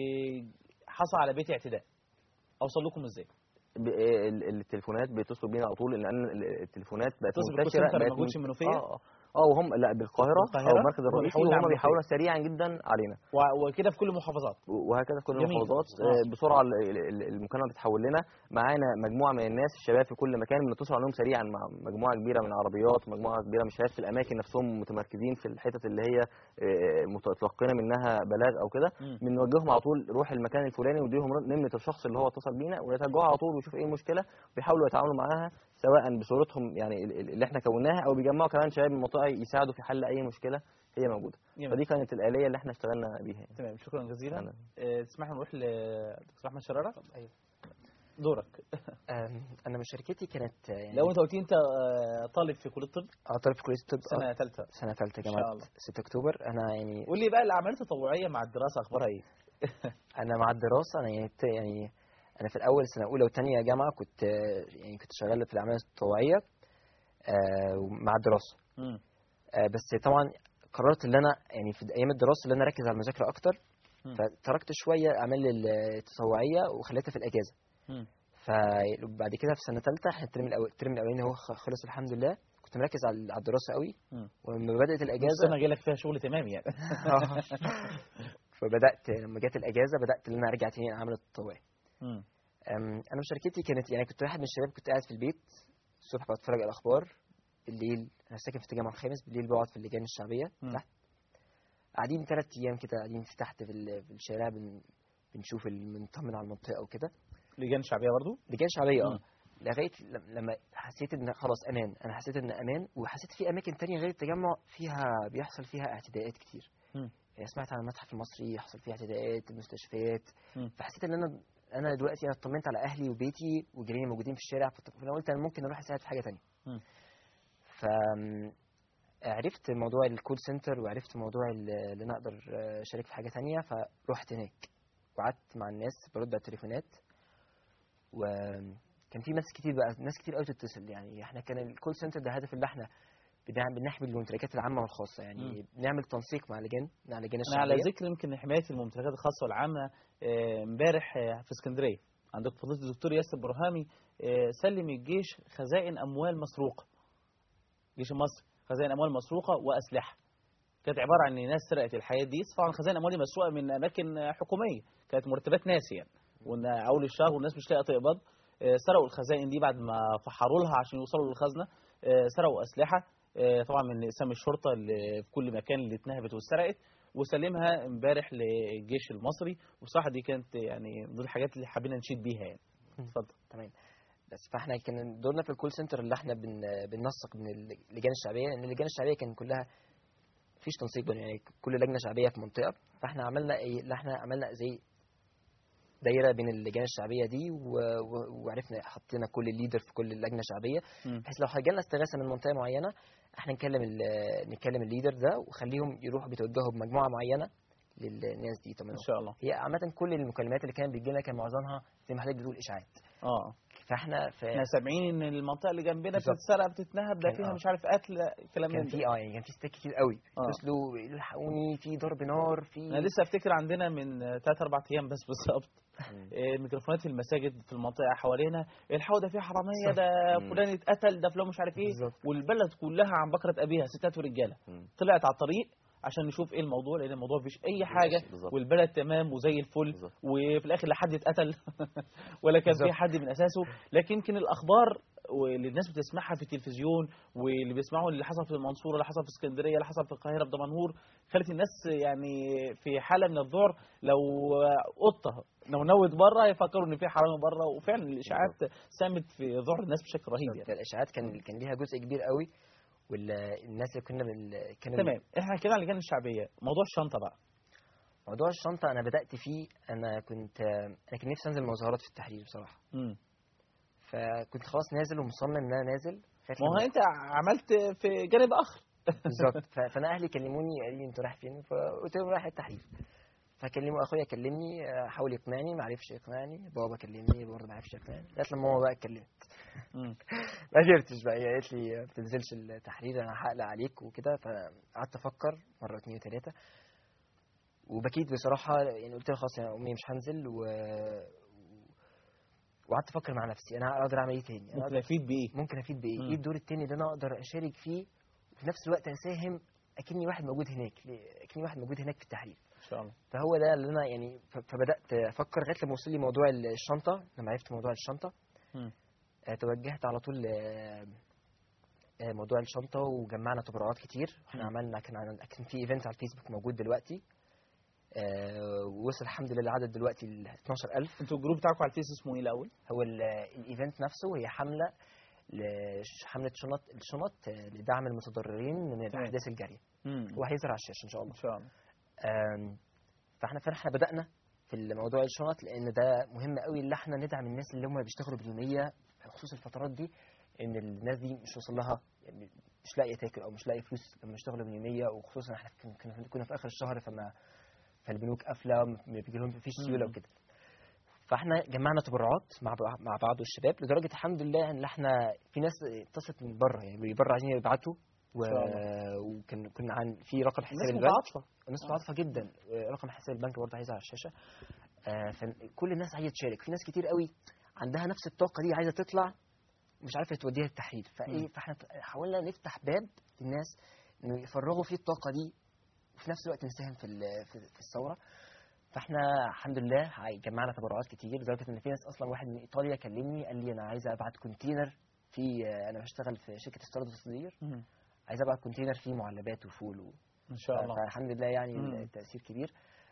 وحصل على بيتي اعتداء اوصل لكم ازاي ب- آه، ال- التليفونات بيتصلوا بينا على طول لان ال- التليفونات بقت تتصل بالكول منتشره سنتر بقت موجود من- في المنوفيه؟ اه اه اه وهم لا بالقاهره بالقاهرة؟ او المركز وهم الرئيسي بيحولوا على وهم المنوفية. بيحاولوا سريعا جدا علينا و- وكده في كل المحافظات وهكذا في كل جميل. المحافظات آه. آه، بسرعه ال- ال- المكالمه بتتحول لنا معانا مجموعه من الناس الشباب في كل مكان بنتصل عليهم سريعا مع مجموعه كبيره من العربيات ومجموعه كبيره من الشباب في الاماكن نفسهم متمركزين في الحتت اللي هي آه، متلقين منها بلاغ او كده مم. بنوجههم على طول روح المكان الفلاني ونديهم نمره الشخص اللي هو اتصل بينا ويتوجهوا على طول ويشوف ايه المشكله ويحاولوا يتعاملوا معاها سواء بصورتهم يعني ال- ال- اللي احنا كوناها او بيجمعوا كمان شباب من المنطقه يساعدوا في حل اي مشكله هي موجوده جميل. فدي كانت الاليه اللي احنا اشتغلنا بيها يعني. تمام شكرا جزيلا أنا. آه، تسمح لي نروح لدكتور احمد شراره أيوة. دورك أم، انا مشاركتي كانت آه، يعني لو انت قلت لي انت آه، طالب في كليه الطب اه طالب في كليه الطب آه، سنه ثالثه سنه ثالثه إن شاء جامعه الله. 6 اكتوبر انا يعني قول لي بقى الاعمال التطوعيه مع الدراسه اخبارها ايه انا مع الدراسه انا يعني يعني انا في الاول سنه اولى وثانيه جامعه كنت آه، يعني كنت شغال في الاعمال التطوعيه آه، مع الدراسه مم. آه، بس طبعا قررت ان انا يعني في ايام الدراسه ان انا اركز على المذاكره اكتر مم. فتركت شويه الاعمال التطوعيه وخليتها في الاجازه مم. فبعد كده في سنه ثالثه احنا الترم الاول الترم الاولاني هو خ- خلص الحمد لله كنت مركز على على الدراسه قوي مم. ولما بدات الاجازه انا جاي لك فيها شغل تمام يعني فبدات لما جت الاجازه بدات ان انا ارجع تاني الاعمال التطوعيه مم. أم، انا مشاركتي كانت يعني كنت واحد من الشباب كنت قاعد في البيت الصبح بتفرج على الاخبار بالليل انا ساكن في التجمع الخامس بالليل بقعد في اللجان الشعبيه مم. تحت قاعدين ثلاث ايام كده قاعدين في تحت في, ال- في الشارع بن بنشوف ال- بنطمن على المنطقه وكده لجان شعبيه برضو لجان شعبيه مم. اه لغايه لم- لما حسيت ان خلاص امان انا حسيت ان امان وحسيت في اماكن تانية غير التجمع فيها بيحصل فيها اعتداءات كتير مم. يعني سمعت عن المتحف المصري يحصل فيه اعتداءات المستشفيات مم. فحسيت ان انا انا دلوقتي انا اطمنت على اهلي وبيتي وجيراني موجودين في الشارع فط- فانا قلت انا ممكن اروح اساعد في حاجه تانية مم. ف عرفت موضوع الكول سنتر وعرفت موضوع ال- اللي انا اقدر آه، اشارك في حاجه تانية فرحت هناك وقعدت مع الناس برد على التليفونات وكان في ناس كتير بقى ناس كتير قوي تتصل يعني احنا كان الكول سنتر ده هدف اللي احنا بنعمل بنحمي الممتلكات العامه والخاصه يعني مم. بنعمل تنسيق مع لجان مع لجان انا على الشعبيه ذكر يمكن حمايه الممتلكات الخاصه والعامه آه، امبارح آه، في اسكندريه عندك فضيله الدكتور ياسر برهامي آه، سلم الجيش خزائن اموال مسروقه الجيش المصري خزائن اموال مسروقه واسلحه كانت عباره عن ان ناس سرقت الحاجات دي طبعا خزائن الاموال دي مسروقه من اماكن آه، حكوميه كانت مرتبات ناس يعني وان اول الشهر والناس مش لاقيه تقبض آه، سرقوا الخزائن دي بعد ما فحروا لها عشان يوصلوا للخزنه آه، سرقوا اسلحه آه، طبعا من اقسام الشرطه اللي في كل مكان اللي اتنهبت واتسرقت وسلمها امبارح للجيش المصري وبصراحه دي كانت يعني من ضمن الحاجات اللي حابين نشيد بيها يعني اتفضل تمام بس فاحنا كان دورنا في الكول سنتر اللي احنا بن بننسق من اللجان الشعبيه لان اللجان الشعبيه كان كلها مفيش تنسيق بين يعني كل لجنه شعبيه في منطقه فاحنا عملنا ايه اللي احنا عملنا زي دايره بين اللجان الشعبيه دي و... و... وعرفنا حطينا كل الليدر في كل لجنه شعبيه مم. بحيث لو جالنا استغاثه من منطقه معينه احنا نكلم ال... نكلم الليدر ده وخليهم يروحوا بيتوجهوا بمجموعه معينه للناس دي طبعا ان شاء الله هي عامه كل المكالمات اللي كانت بتجي لنا كان معظمها زي ما حضرتك بتقول اشاعات اه فاحنا في احنا سامعين ان المنطقه اللي جنبنا بالظبط. بتتسرق بتتنهب ده كان- فيها آه. مش عارف قتل كلام كان من في ده اه يعني كان في ستات كتير قوي آه. اتصلوا الحقوني في ضرب نار في انا لسه افتكر عندنا من 3 4 ايام بس بالظبط مم. آه، ميكروفونات في المساجد في المنطقه حوالينا الحقوا ده فيه حراميه ده مم. فلان اتقتل ده فلان مش عارف ايه بالظبط والبلد كلها عن بكره ابيها ستات ورجاله مم. طلعت على الطريق عشان نشوف ايه الموضوع لان الموضوع مفيش اي حاجه بالظبط. والبلد تمام وزي الفل بالظبط. وفي الاخر لا حد اتقتل ولا كان في بالظبط. حد من اساسه لكن يمكن الاخبار واللي الناس بتسمعها في التلفزيون واللي بيسمعوا اللي حصل في المنصوره اللي حصل في اسكندريه اللي حصل في القاهره في دمنهور خلت الناس يعني في حاله من الذعر لو قطه لو نوت بره يفكروا ان في حرامي بره وفعلا الاشاعات ساهمت في ذعر الناس بشكل رهيب يعني الاشاعات كان كان ليها جزء كبير قوي والناس اللي كنا بال... كانوا تمام احنا كده على اللجان الشعبيه موضوع الشنطه بقى موضوع الشنطه انا بدات فيه انا كنت انا كان نفسي انزل مظاهرات في التحرير بصراحه مم. فكنت خلاص نازل ومصمم ان انا نازل فات ما هو لي- انت عملت في جانب اخر بالظبط ف- فانا اهلي كلموني قالوا لي انت رايح فين فقلت لهم رايح التحرير فكلموا اخويا كلمني آه، حاول يقنعني ما عرفش يقنعني بابا كلمني برضه ما عرفش يقنعني لغايه لما ماما بقى اتكلمت مم. ما قدرتش بقى هي قالت لي ما تنزلش التحرير انا هقلق عليك وكده فقعدت افكر مره اتنين وتلاته وبكيت بصراحه يعني قلت لها خلاص يا امي مش هنزل و وقعدت افكر مع نفسي انا اقدر اعمل ايه تاني انا ممكن افيد بايه ممكن افيد بايه؟ مم. ايه الدور التاني اللي انا اقدر اشارك فيه وفي نفس الوقت اساهم اكني واحد موجود هناك ليه- اكني واحد موجود هناك في التحرير ان شاء الله فهو ده اللي انا يعني ف- فبدات افكر لغايه لما وصل لي موضوع الشنطه لما عرفت موضوع الشنطه مم. آه، توجهت على طول آه، آه، موضوع الشنطه وجمعنا تبرعات كتير احنا مم. عملنا كان عن- كان في ايفنت على الفيسبوك موجود دلوقتي آه، ووصل الحمد لله العدد دلوقتي ل 12000 انتوا الجروب بتاعكم على الفيس اسمه ايه الاول هو ال- الايفنت نفسه هي حمله لش- حمله شنط الشنط آه، لدعم المتضررين من الاحداث الجاريه امم هو هيظهر على الشاشه ان شاء الله ان شاء الله آم، فاحنا فاحنا بدانا في الموضوع الشنط لان ده مهم قوي ان احنا ندعم الناس اللي هم بيشتغلوا باليوميه خصوص الفترات دي ان الناس دي مش وصل لها يعني مش لاقيه تاكل او مش لاقيه فلوس لما يشتغلوا باليوميه وخصوصا احنا كن- كنا كنا في اخر الشهر فما فالبنوك قافله ما بيجي لهم مفيش سيوله مم. وكده فاحنا جمعنا تبرعات مع بع- مع بعض الشباب لدرجه الحمد لله ان احنا في ناس اتصلت من بره يعني من بره عايزين يبعتوا و... إن شاء وكان كنا عن في رقم حساب الناس البنك متعاطفه الناس متعاطفه جدا آه، رقم حساب البنك برضه عايزها على الشاشه آه، فكل الناس عايزه تشارك في ناس كتير قوي عندها نفس الطاقه دي عايزه تطلع مش عارفه توديها التحرير فايه مم. فاحنا حاولنا نفتح باب للناس انه يفرغوا فيه الطاقه دي وفي نفس الوقت نساهم في ال- في في الثوره فاحنا الحمد لله عي- جمعنا تبرعات كتير لدرجه ان في ناس اصلا واحد من ايطاليا كلمني قال لي انا عايز ابعت كونتينر في آه، انا بشتغل في شركه استيراد وتصدير مم. عايز ابعت كونتينر فيه معلبات وفول و... ان شاء الله فالحمد لله يعني مم. التأثير كبير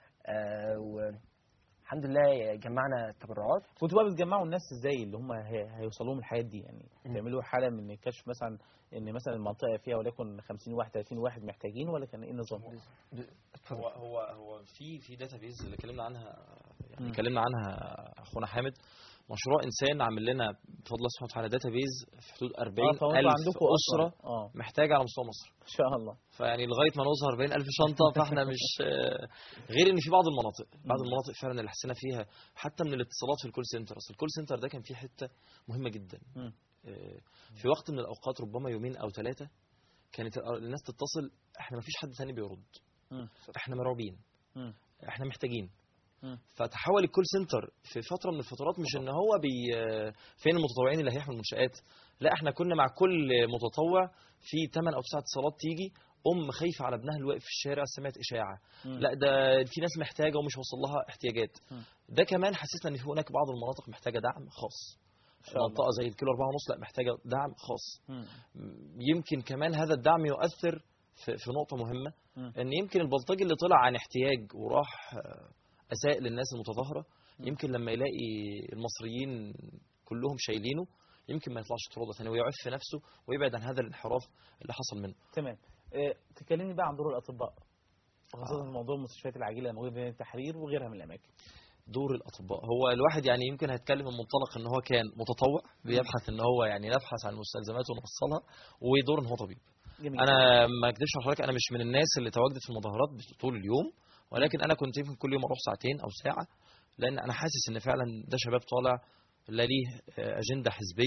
آه والحمد لله جمعنا تبرعات كنتوا بقى بتجمعوا الناس ازاي اللي هم هي- هيوصلوا لهم الحياه دي يعني مم. تعملوا حاله من الكشف مثلا ان مثلا المنطقه فيها وليكن 50 واحد 30 واحد محتاجين ولا كان ايه النظام؟ اتفضل. هو هو هو في في داتا بيز اللي اتكلمنا عنها يعني مم. اتكلمنا عنها اخونا حامد مشروع انسان عامل لنا بفضل الله سبحانه وتعالى داتا بيز في حدود 40 اه فانتوا الف عندكم اسره أصلاً. اه محتاجه على مستوى مصر ان شاء الله فيعني لغايه ما نوصل 40 الف شنطه فاحنا مش آه، غير ان في بعض المناطق بعض مم. المناطق فعلا اللي حسينا فيها حتى من الاتصالات في الكول سنتر اصل الكول سنتر ده كان فيه حته مهمه جدا مم. آه، في وقت من الاوقات ربما يومين او ثلاثه كانت الناس تتصل احنا ما فيش حد ثاني بيرد مم. احنا مرعوبين مم. احنا محتاجين مم. فتحول الكول سنتر في فتره من الفترات مش ان هو بي فين المتطوعين اللي هيحموا المنشات لا احنا كنا مع كل متطوع في 8 او 9 اتصالات تيجي ام خايفه على ابنها اللي واقف في الشارع سمعت اشاعه مم. لا ده في ناس محتاجه ومش واصل لها احتياجات مم. ده كمان حسسنا ان في هناك بعض المناطق محتاجه دعم خاص ان شاء الله منطقه زي الكيلو 4 ونص لا محتاجه دعم خاص مم. يمكن كمان هذا الدعم يؤثر في, في نقطه مهمه مم. ان يمكن البلطجي اللي طلع عن احتياج وراح آه، اساء للناس المتظاهره مم. يمكن لما يلاقي المصريين كلهم شايلينه يمكن ما يطلعش طروده ثانيه ويعف نفسه ويبعد عن هذا الانحراف اللي حصل منه تمام آه، تكلمني بقى عن دور الاطباء خاصه آه. موضوع المستشفيات العاجله الموجوده بين التحرير وغيرها من الاماكن دور الاطباء هو الواحد يعني يمكن هيتكلم من منطلق ان هو كان متطوع بيبحث ان هو يعني يبحث عن المستلزمات ونوصلها ودور ان هو طبيب جميل انا ما اكذبش على حضرتك انا مش من الناس اللي تواجدت في المظاهرات طول اليوم ولكن انا كنت يمكن كل يوم اروح ساعتين او ساعه لان انا حاسس ان فعلا ده شباب طالع لا ليه آه، اجنده حزبيه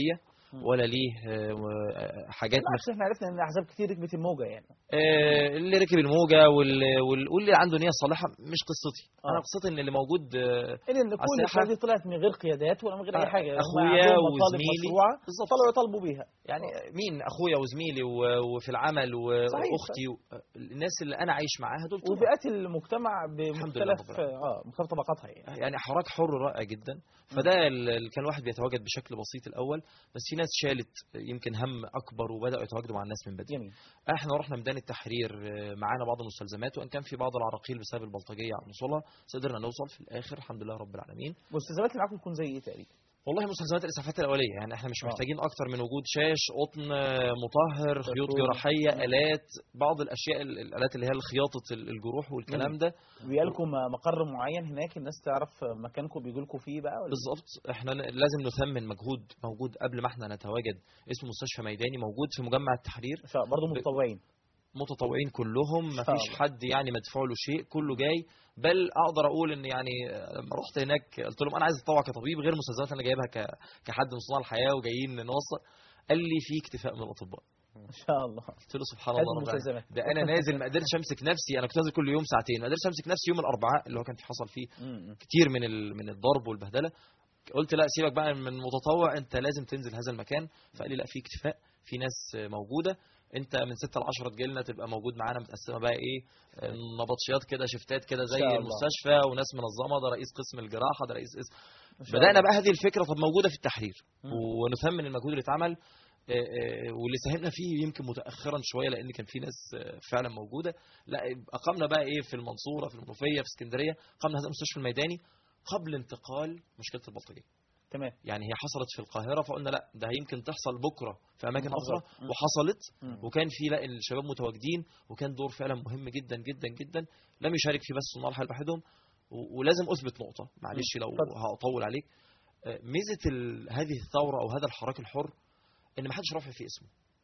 ولا ليه آه، آه، حاجات بالعكس احنا عرفنا ان احزاب كتير ركبت الموجه يعني آه، اللي ركب الموجه واللي, واللي واللي عنده نيه صالحه مش قصتي آه. انا قصتي ان اللي موجود آه، ان كل الساحة. الشباب دي طلعت من غير قيادات ولا من غير اي آه، حاجه هم أخويا عندهم مطالب وزميلي. مشروعه بالظبط. طلعوا يطالبوا بيها يعني مين اخويا وزميلي و- وفي العمل و- صحيح، واختي و- الناس اللي انا عايش معاها دول طلعوا. وفئات المجتمع الحمد لله بمختلف رب العالمين. اه مختلف طبقاتها يعني يعني حراك حر رائع جدا فده اللي كان الواحد بيتواجد بشكل بسيط الاول بس في ناس شالت يمكن هم اكبر وبداوا يتواجدوا مع الناس من بدري جميل احنا رحنا ميدان التحرير آه، معانا بعض المستلزمات وان كان في بعض العراقيل بسبب البلطجيه على وصولها بس قدرنا نوصل في الاخر الحمد لله رب العالمين مستلزمات اللي معاكم تكون زي ايه تقريبا والله مستلزمات الاسعافات الاوليه يعني احنا مش آه. محتاجين اكتر من وجود شاش قطن آه، مطهر خيوط دكتور. جراحيه الات بعض الاشياء ال- الالات اللي هي لخياطه ال- الجروح والكلام ده بيالكم مقر معين هناك الناس تعرف مكانكم بيجوا لكم فيه بقى ولا بالظبط احنا ن- لازم نثمن مجهود موجود قبل ما احنا نتواجد اسمه مستشفى ميداني موجود في مجمع التحرير برضه متطوعين متطوعين كلهم ما شاء فيش الله. حد يعني مدفوع له شيء كله جاي بل اقدر اقول ان يعني لما رحت هناك قلت لهم انا عايز اتطوع كطبيب غير المستلزمات اللي انا جايبها ك- كحد من صناع الحياه وجايين نوصل قال لي في اكتفاء من الاطباء ان شاء الله قلت له سبحان هذه الله رب العالمين. المستلزمات ده انا نازل ما قدرتش امسك نفسي انا كنت نازل كل يوم ساعتين ما قدرتش امسك نفسي يوم الاربعاء اللي هو كان في حصل فيه م- م. كتير من ال- من الضرب والبهدله قلت لا سيبك بقى من متطوع انت لازم تنزل هذا المكان فقال لي لا في اكتفاء في ناس موجوده انت من 6 ل 10 تجي لنا تبقى موجود معانا متقسمه بقى ايه نبطشيات كده شفتات كده زي شاء الله. المستشفى وناس منظمه ده رئيس قسم الجراحه ده رئيس قسم إن شاء بدانا الله. بقى هذه الفكره طب موجوده في التحرير مم. ونثمن المجهود اللي اتعمل آه، آه، واللي ساهمنا فيه يمكن متاخرا شويه لان كان في ناس آه، فعلا موجوده لا اقمنا بقى ايه في المنصوره في المنوفيه في اسكندريه قمنا هذا المستشفى الميداني قبل انتقال مشكله البلطجيه تمام يعني هي حصلت في القاهره فقلنا لا ده يمكن تحصل بكره في اماكن محافظات. اخرى مم. وحصلت مم. وكان في لا الشباب متواجدين وكان دور فعلا مهم جدا جدا جدا لم يشارك فيه بس صناع الحال لوحدهم و- ولازم اثبت نقطه معلش لو اتفضل. هطول عليك آه، ميزه ال- هذه الثوره او هذا الحراك الحر ان ما حدش رافع فيه اسمه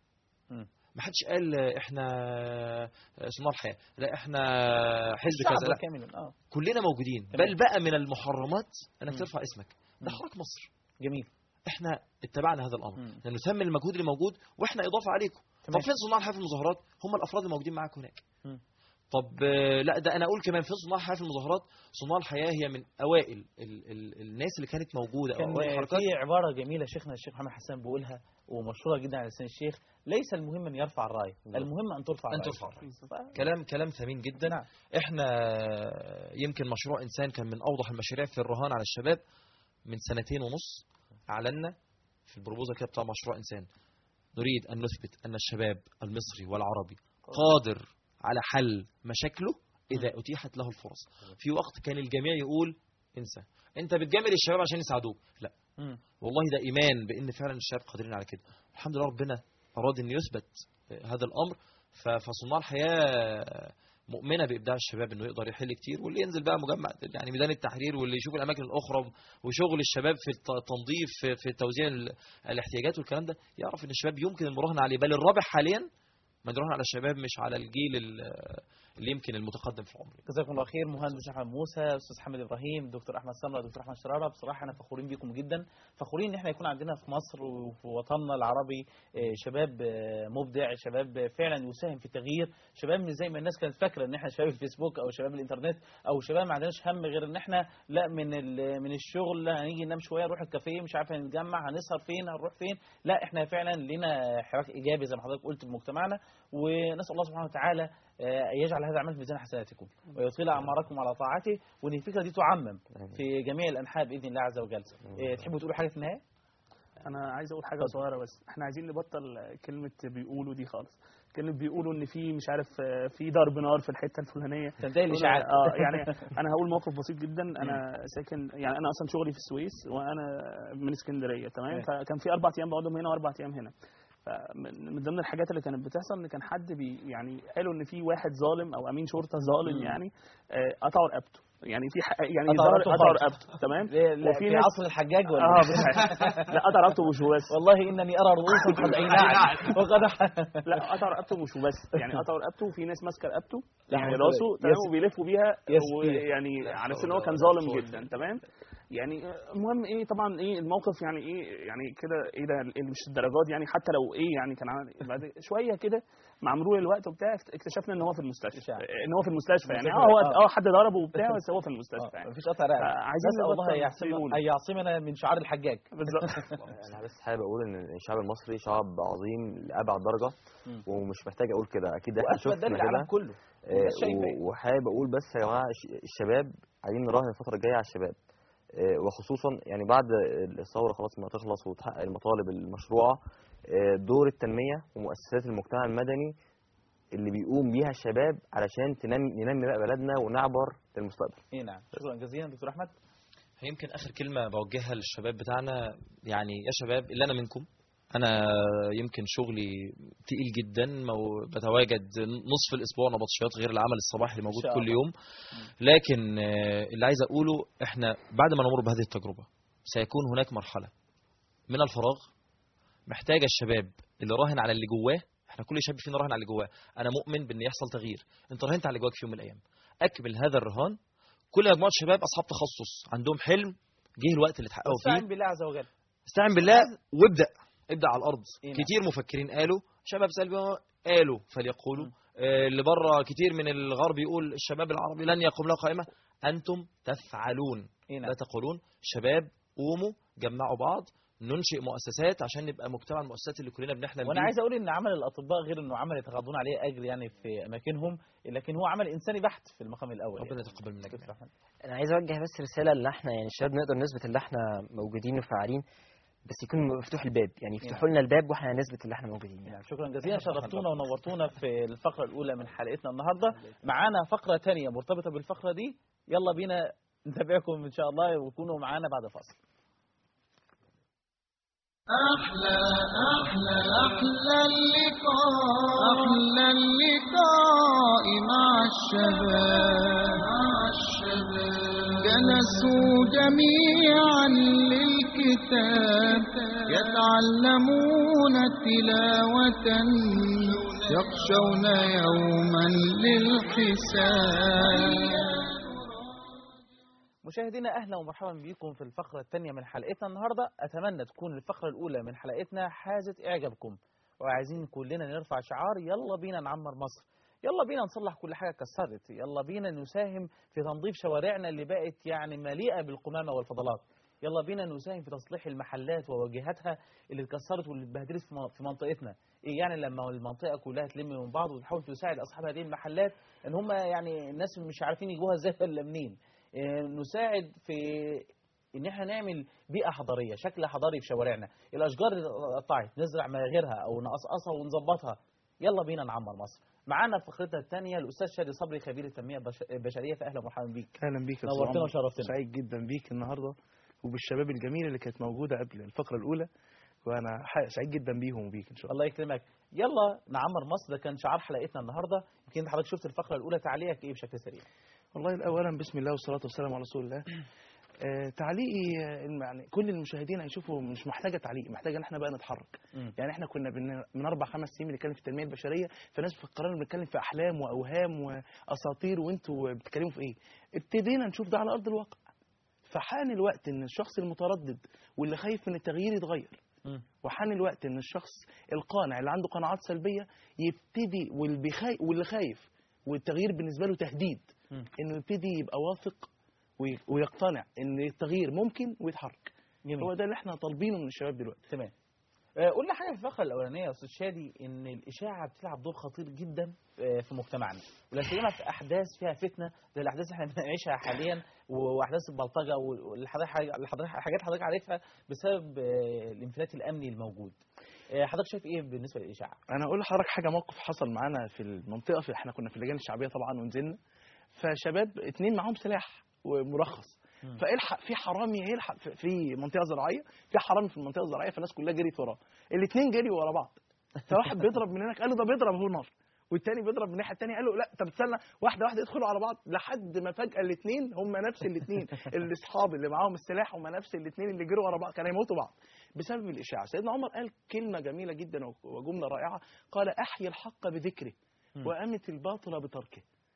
مم. ما حدش قال آه، احنا آه، صناع الحياه لا احنا حزب الشعب كذا لا كاملا اه كلنا موجودين تمام. بل بقى من المحرمات انك مم. ترفع اسمك ده مم. حراك مصر جميل احنا اتبعنا هذا الامر مم. لان نثمن المجهود اللي موجود واحنا اضافه عليكم تمام. طب فين صناع الحياه في المظاهرات هم الافراد الموجودين معاك هناك مم. طب آه، لا ده انا اقول كمان فين صناع الحياه في المظاهرات صناع الحياه هي من اوائل ال ال الناس اللي كانت موجوده او كان اوائل الحركات في عباره جميله شيخنا الشيخ محمد حسان بيقولها ومشهوره جدا على لسان الشيخ ليس المهم من يرفع الرايه المهم ان ترفع ان الرايه ترفع ف- كلام كلام ثمين جدا نعم. احنا يمكن مشروع انسان كان من اوضح المشاريع في الرهان على الشباب من سنتين ونص اعلنا في البروبوزا كده بتاع مشروع انسان نريد ان نثبت ان الشباب المصري والعربي قادر على حل مشاكله اذا اتيحت له الفرص في وقت كان الجميع يقول انسى انت بتجامل الشباب عشان يساعدوك لا مم. والله ده ايمان بان فعلا الشباب قادرين على كده الحمد لله ربنا اراد ان يثبت هذا الامر ف- فصناع الحياه مؤمنه بابداع الشباب انه يقدر يحل كتير واللي ينزل بقى مجمع يعني ميدان التحرير واللي يشوف الاماكن الاخرى وشغل الشباب في الت- التنظيف في, في توزيع ال- الاحتياجات والكلام ده يعرف ان الشباب يمكن المراهنه عليه بل الرابح حاليا ما نراهن على الشباب مش على الجيل ال- اللي يمكن المتقدم في العمر جزاكم الله خير مهندس احمد موسى استاذ حمد ابراهيم دكتور احمد سمره دكتور احمد شراره بصراحه احنا فخورين بيكم جدا فخورين ان احنا يكون عندنا في مصر وفي وطننا العربي آه، شباب آه، مبدع شباب فعلا يساهم في التغيير شباب مش زي ما الناس كانت فاكره ان احنا شباب الفيسبوك او شباب الانترنت او شباب ما عندناش هم غير ان احنا لا من ال- من الشغل هنيجي ننام شويه نروح الكافيه مش عارف هنتجمع هنسهر فين هنروح فين لا احنا فعلا لنا حراك ايجابي زي ما حضرتك قلت في مجتمعنا ونسال الله سبحانه وتعالى آه، يجعل هذا العمل في ميزان حسناتكم ويطيل اعماركم على طاعته وان الفكره دي تعمم في جميع الانحاء باذن الله عز وجل آه، تحبوا تقولوا حاجه في النهايه انا عايز اقول حاجه صغيره بس احنا عايزين نبطل كلمه بيقولوا دي خالص كلمه بيقولوا ان في مش عارف آه، في ضرب نار في الحته الفلانيه تنتهي الاشاعات اه يعني انا هقول موقف بسيط جدا انا ساكن يعني انا اصلا شغلي في السويس وانا من اسكندريه تمام تمام. فكان في اربع ايام بقعدهم هنا واربع ايام هنا فمن من ضمن الحاجات اللي كانت بتحصل ان كان حد بي يعني قالوا ان في واحد ظالم او امين شرطه ظالم مم. يعني آه، قطعوا رقبته يعني في ح- يعني قطعوا ظهر رقبته قطعوا خالص. رقبته تمام وفي وفي ناس عصر الحجاج ولا اه بالظبط. لا قطع رقبته مش بس والله انني ارى رؤوسا قد اينعت وقد لا قطع رقبته مش بس يعني قطع رقبته وفي ناس ماسكه رقبته لا يعني حول راسه ولا- تمام يس- وبيلفوا بيها يس- ويعني على اساس ان هو ولا كان قوة ظالم إلا جدا تمام يعني آه، المهم ايه طبعا ايه الموقف يعني ايه يعني كده ايه ده ال- مش الدرجات يعني حتى لو ايه يعني كان عمل بعد شويه كده مع مرور الوقت وبتاع اكتشفنا ان هو في المستشفى إشاعة. ان هو في المستشفى يعني المستشفى، اه هو آه. اه حد ضربه وبتاع بس هو في المستشفى آه، يعني مفيش قطع رقبه عايزين نسال الله نبطل يعصم يقولوا. ان يعصمنا من شعار الحجاج بالظبط انا بس حابب اقول ان الشعب المصري شعب عظيم لابعد درجه مم. ومش محتاج اقول كده اكيد احنا واثبت ده شفنا للعالم كده كله آه، والناس شايفة و- إيه. وحابب اقول بس يا جماعه الش- الشباب عايزين نراهن الفتره الجايه على الشباب آه، وخصوصا يعني بعد الثوره خلاص ما تخلص وتحقق المطالب المشروعه آه، دور التنميه ومؤسسات المجتمع المدني اللي بيقوم بيها الشباب علشان تنمي ننمي بقى بلدنا ونعبر للمستقبل اي نعم شكرا جزيلا دكتور احمد يمكن اخر كلمه بوجهها للشباب بتاعنا يعني يا شباب اللي انا منكم انا يمكن شغلي تقيل جدا مو- بتواجد نصف الاسبوع نبطشيات غير العمل الصباحي اللي موجود شاء كل الله. يوم لكن آه، اللي عايز اقوله احنا بعد ما نمر بهذه التجربه سيكون هناك مرحله من الفراغ محتاجه الشباب اللي راهن على اللي جواه احنا كل شاب فينا راهن على اللي جواه انا مؤمن بان يحصل تغيير انت راهنت على اللي جواك في يوم من الايام اكمل هذا الرهان كل مجموعه شباب اصحاب تخصص عندهم حلم جه الوقت اللي تحققوا فيه واستعن بالله عز وجل استعن بالله وابدا ابدا على الارض إيه نعم. كتير مفكرين قالوا شباب سلبي قالوا فليقولوا آه، اللي بره كتير من الغرب يقول الشباب العربي لن يقوم له قائمه انتم تفعلون إيه نعم. لا تقولون شباب قوموا جمعوا بعض ننشئ مؤسسات عشان نبقى مجتمع المؤسسات اللي كلنا بنحلم وانا بيه عايز اقول ان عمل الاطباء غير انه عمل يتغاضون عليه اجر يعني في اماكنهم لكن هو عمل انساني بحت في المقام الاول ربنا يعني. يتقبل منا دكتور جميعا أحمد. انا عايز اوجه بس رساله اللي احنا يعني الشباب نقدر نثبت اللي احنا موجودين وفعالين بس يكون مفتوح الباب يعني يفتحوا لنا الباب واحنا نثبت اللي احنا موجودين يعني نعم شكرا جزيلا شرفتونا ونورتونا في الفقرة الأولى من حلقتنا النهاردة معانا فقرة تانية مرتبطة بالفقرة دي يلا بينا نتابعكم إن شاء الله وكونوا معانا بعد فاصل أحلى أحلى أحلى اللقاء أحلى اللقاء مع الشباب مع الشباب جلسوا جميعا للكتاب يتعلمون تلاوة يخشون يوما للحساب مشاهدينا أهلا ومرحبا بكم في الفقرة الثانية من حلقتنا النهاردة أتمنى تكون الفقرة الأولى من حلقتنا حازت إعجابكم وعايزين كلنا نرفع شعار يلا بينا نعمر مصر يلا بينا نصلح كل حاجة اتكسرت يلا بينا نساهم في تنظيف شوارعنا اللي بقت يعني مليئة بالقمامة والفضلات يلا بينا نساهم في تصليح المحلات وواجهاتها اللي اتكسرت واللي اتبهدلت في م- في منطقتنا ايه يعني لما المنطقه كلها تلم من بعض وتحاول تساعد اصحاب هذه المحلات ان هم يعني الناس مش عارفين يجوها ازاي ولا منين إيه، نساعد في ان احنا نعمل بيئه حضاريه شكل حضاري في شوارعنا الاشجار اللي قطعت نزرع ما غيرها او نقصقصها ونظبطها يلا بينا نعمر مصر معانا في فقرتنا الثانيه الاستاذ شادي صبري خبير التنميه البش- البشريه فاهلا ومرحبا بيك اهلا بيك يا نورتنا أستاذ عمر. وشرفتنا. سعيد جدا بيك النهارده وبالشباب الجميله اللي كانت موجوده قبل الفقره الاولى وانا ح- سعيد جدا بيهم وبيك ان شاء الله الله يكرمك يلا نعمر مصر ده كان شعار حلقتنا النهارده يمكن حضرتك شفت الفقره الاولى تعليقك ايه بشكل سريع والله اولا بسم الله والصلاه والسلام على رسول الله آه تعليقي آه، الم- يعني كل المشاهدين هيشوفوا مش محتاجه تعليق محتاجه ان احنا بقى نتحرك مم. يعني احنا كنا بن- من اربع خمس سنين بنتكلم في التنميه البشريه فناس فكرنا بنتكلم في احلام واوهام واساطير وانتوا بتتكلموا في ايه ابتدينا نشوف ده على ارض الواقع فحان الوقت ان الشخص المتردد واللي خايف من التغيير يتغير مم. وحان الوقت ان الشخص القانع اللي عنده قناعات سلبيه يبتدي واللي بيخاي- واللي خايف والتغيير بالنسبه له تهديد مم. انه يبتدي يبقى واثق وي- ويقتنع ان التغيير ممكن ويتحرك جميل هو ده اللي احنا طالبينه من الشباب دلوقتي تمام آه، قول لي حاجه في الفقره الاولانيه يا استاذ شادي ان الاشاعه بتلعب دور خطير جدا آه، في مجتمعنا ولا سيما في احداث فيها فتنه زي الاحداث اللي احنا بنعيشها حاليا واحداث البلطجه والحاجات حاجات حضرتك عارفها بسبب آه، الانفلات الامني الموجود آه، حضرتك شايف ايه بالنسبه للاشاعه انا اقول لحضرتك حاجه موقف حصل معانا في المنطقه في احنا كنا في اللجان الشعبيه طبعا ونزلنا فشباب اتنين معاهم سلاح ومرخص مم. فالحق في حرامي هيلحق في- في منطقه زراعيه في حرامي في المنطقه الزراعيه فالناس كلها جريت وراه الاثنين جريوا ورا بعض فواحد بيضرب من هناك قال له ده بيضرب هو نار والتاني بيضرب من الناحيه الثانيه قال له لا طب استنى واحده واحده يدخلوا على بعض لحد ما فجاه الاثنين هم نفس الاثنين الاصحاب اللي معاهم السلاح هم نفس الاثنين اللي جروا ورا بعض كانوا يموتوا بعض بسبب الاشاعه سيدنا عمر قال كلمه جميله جدا وجمله رائعه قال احيي الحق بذكره مم. وامت الباطل بتركه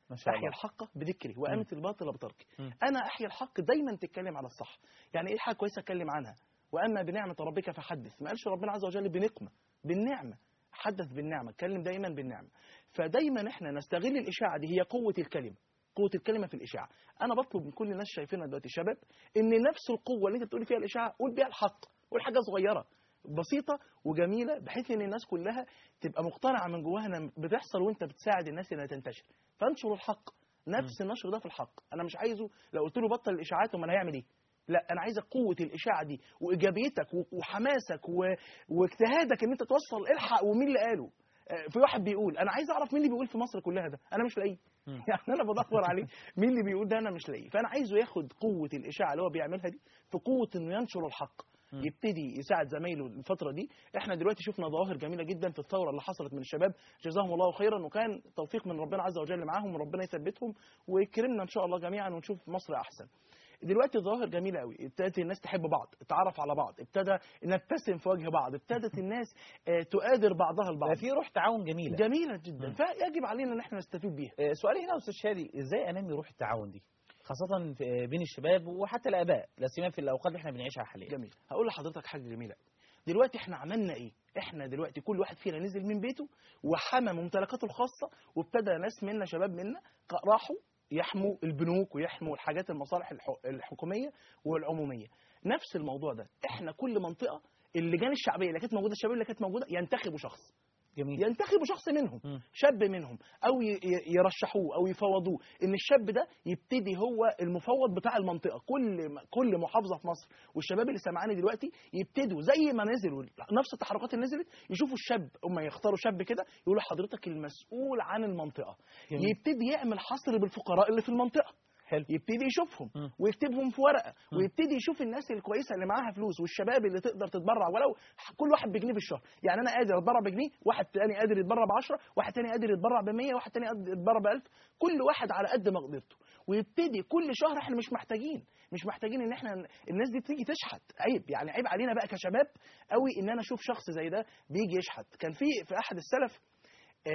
ما شاء احيا الله الحق بذكري وامت الباطل بتركي مم. انا احيا الحق دايما تتكلم على الصح يعني ايه حاجه كويسه اتكلم عنها واما بنعمه ربك فحدث ما قالش ربنا عز وجل بنقمه بالنعمه حدث بالنعمه اتكلم دايما بالنعمه فدايما احنا نستغل الاشاعه دي هي قوه الكلمه قوه الكلمه في الاشاعه انا بطلب من كل الناس شايفينها دلوقتي شباب ان نفس القوه اللي انت بتقولي فيها الاشاعه قول بيها الحق قول حاجه صغيره بسيطه وجميله بحيث ان الناس كلها تبقى مقتنعه من جواها انها بتحصل وانت بتساعد الناس انها تنتشر فانشروا الحق نفس النشر ده في الحق انا مش عايزه لو قلت له بطل الاشاعات امال هيعمل ايه لا انا عايزك قوه الاشاعه دي وايجابيتك و- وحماسك و... واجتهادك ان انت توصل الحق ومين اللي قاله آه، في واحد بيقول انا عايز اعرف مين اللي بيقول في مصر كلها ده انا مش لاقيه مم. يعني انا بدور عليه مين اللي بيقول ده انا مش لاقيه فانا عايزه ياخد قوه الاشاعه اللي هو بيعملها دي في قوه انه ينشر الحق مم. يبتدي يساعد زمايله الفتره دي احنا دلوقتي شفنا ظواهر جميله جدا في الثوره اللي حصلت من الشباب جزاهم الله خيرا وكان توفيق من ربنا عز وجل معاهم وربنا يثبتهم ويكرمنا ان شاء الله جميعا ونشوف مصر احسن دلوقتي ظواهر جميله قوي ابتدت الناس تحب بعض تتعرف على بعض ابتدى نبتسم في وجه بعض ابتدت الناس آه، تؤادر بعضها البعض بقى في روح تعاون جميله جميله جدا مم. فيجب علينا ان احنا نستفيد بيها آه، سؤالي هنا يا استاذ شادي ازاي انمي روح التعاون دي خاصة في- بين الشباب وحتى الآباء لا سيما في الأوقات اللي احنا بنعيشها حاليا جميل هقول لحضرتك حاجه جميله قوي. دلوقتي احنا عملنا ايه احنا دلوقتي كل واحد فينا نزل من بيته وحمى ممتلكاته الخاصه وابتدى ناس منا شباب منا ق- راحوا يحموا البنوك ويحموا الحاجات المصالح الح- الحكوميه والعموميه نفس الموضوع ده احنا كل منطقه اللجان الشعبيه اللي كانت موجوده الشباب اللي كانت موجوده ينتخبوا شخص جميل ينتخبوا شخص منهم مم. شاب منهم او ي- ي- يرشحوه او يفوضوه ان الشاب ده يبتدي هو المفوض بتاع المنطقه كل م- كل محافظه في مصر والشباب اللي سامعاني دلوقتي يبتدوا زي ما نزلوا نفس التحركات اللي نزلت يشوفوا الشاب هم يختاروا شاب كده يقولوا حضرتك المسؤول عن المنطقه جميل. يبتدي يعمل حصر بالفقراء اللي في المنطقه حلو يبتدي يشوفهم مم. ويكتبهم في ورقه مم. ويبتدي يشوف الناس الكويسه اللي معاها فلوس والشباب اللي تقدر تتبرع ولو ح- كل واحد بجنيه في الشهر يعني انا قادر اتبرع بجنيه واحد تاني قادر يتبرع ب 10 واحد تاني قادر يتبرع ب 100 واحد تاني قادر يتبرع ب 1000 كل واحد على قد مقدرته ويبتدي كل شهر احنا مش محتاجين مش محتاجين ان احنا الناس دي تيجي تشحت عيب يعني عيب علينا بقى كشباب قوي ان انا اشوف شخص زي ده بيجي يشحت كان في في احد السلف آه،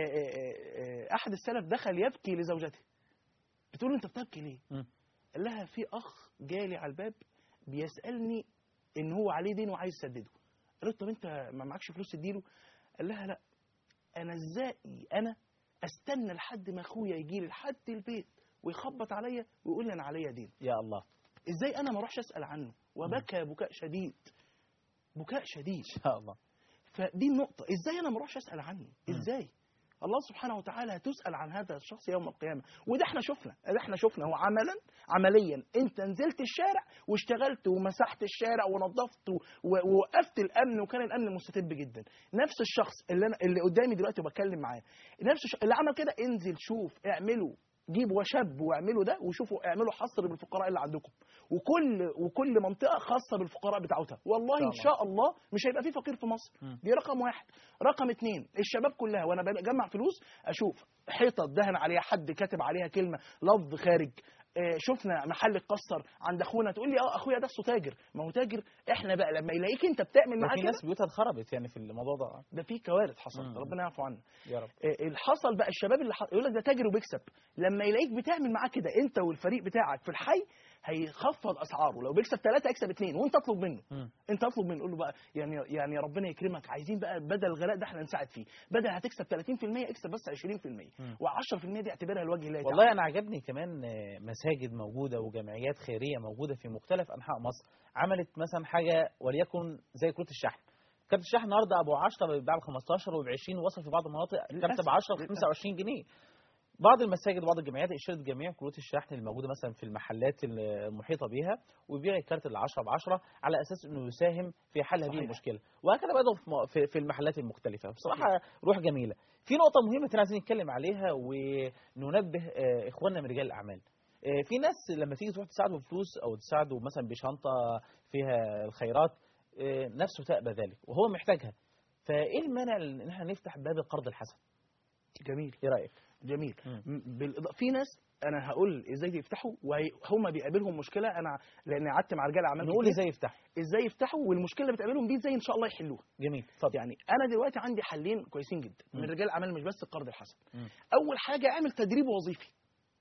آه، آه، احد السلف دخل يبكي لزوجته بتقول له انت بتبكي ليه مم. قال لها في اخ جالي على الباب بيسالني ان هو عليه دين وعايز يسدده قالت طب انت ما معكش فلوس تديله قال لها لا انا ازاي انا استنى لحد ما اخويا يجي لي لحد البيت ويخبط عليا ويقول لي انا عليا دين يا الله ازاي انا ما اروحش اسال عنه وبكى بكاء شديد بكاء شديد إن شاء الله فدي النقطة ازاي انا ما اروحش اسال عنه ازاي الله سبحانه وتعالى هتسأل عن هذا الشخص يوم القيامة وده احنا شفنا ده احنا شفنا هو عملا عمليا انت نزلت الشارع واشتغلت ومسحت الشارع ونظفت و- ووقفت الامن وكان الامن مستتب جدا نفس الشخص اللي انا اللي قدامي دلوقتي وبتكلم معاه نفس الش... اللي عمل كده انزل شوف اعملوا جيبوا شاب واعملوا ده وشوفوا اعملوا حصر بالفقراء اللي عندكم وكل وكل منطقه خاصه بالفقراء بتاعتها والله ان شاء الله مش هيبقى في فقير في مصر مم. دي رقم واحد رقم اتنين الشباب كلها وانا بجمع فلوس اشوف حيطه دهن عليها حد كاتب عليها كلمه لفظ خارج آه، شفنا محل اتكسر عند اخونا تقول لي اه اخويا ده أصله تاجر ما هو تاجر احنا بقى لما يلاقيك انت بتعمل ده معاه في كده ناس بيوتها اتخربت يعني في الموضوع ده ده في كوارث حصلت مم. ربنا يعفو عنا يا رب آه، اللي حصل بقى الشباب اللي ح... يقول لك ده تاجر وبيكسب لما يلاقيك بتعمل معاه كده انت والفريق بتاعك في الحي هيخفض اسعاره لو بيكسب ثلاثه هيكسب اثنين وانت اطلب منه مم. انت اطلب منه قول له بقى يعني يعني يا ربنا يكرمك عايزين بقى بدل الغلاء ده احنا نساعد فيه بدل هتكسب 30% اكسب بس 20% مم. و10% دي اعتبرها لوجه الله تعالى والله انا عجبني كمان آه، مساجد موجوده وجمعيات خيريه موجوده في مختلف انحاء مصر عملت مثلا حاجه وليكن زي كروت الشحن كارت الشحن النهارده ابو 10 بيتباع ب 15 وب 20 وصل في بعض المناطق كارت للأسف، ب 10 ل للأسف. 25 جنيه بعض المساجد وبعض الجمعيات اشترت جميع كروت الشحن الموجوده مثلا في المحلات المحيطه بها ويبيع الكارت ال 10 ب 10 على اساس انه يساهم في حل هذه صحيح. المشكله وهكذا بدأوا في م- في- في المحلات المختلفه بصراحه روح جميله في نقطه مهمه كنا عايزين نتكلم عليها وننبه آه، اخواننا من رجال الاعمال آه، في ناس لما تيجي تروح تساعده بفلوس او تساعده مثلا بشنطه فيها الخيرات آه، نفسه تأبى ذلك وهو محتاجها فايه المانع ان احنا نفتح باب القرض الحسن جميل ايه رايك جميل مم. م- بالإضافة في ناس انا هقول ازاي يفتحوا وهم بيقابلهم مشكله انا لان قعدت مع رجال اعمال نقول كتير، ازاي يفتح ازاي يفتحوا والمشكله اللي بتقابلهم دي ازاي ان شاء الله يحلوها جميل اتفضل يعني انا دلوقتي عندي حلين كويسين جدا من مم. رجال الاعمال مش بس القرض الحسن مم. اول حاجه اعمل تدريب وظيفي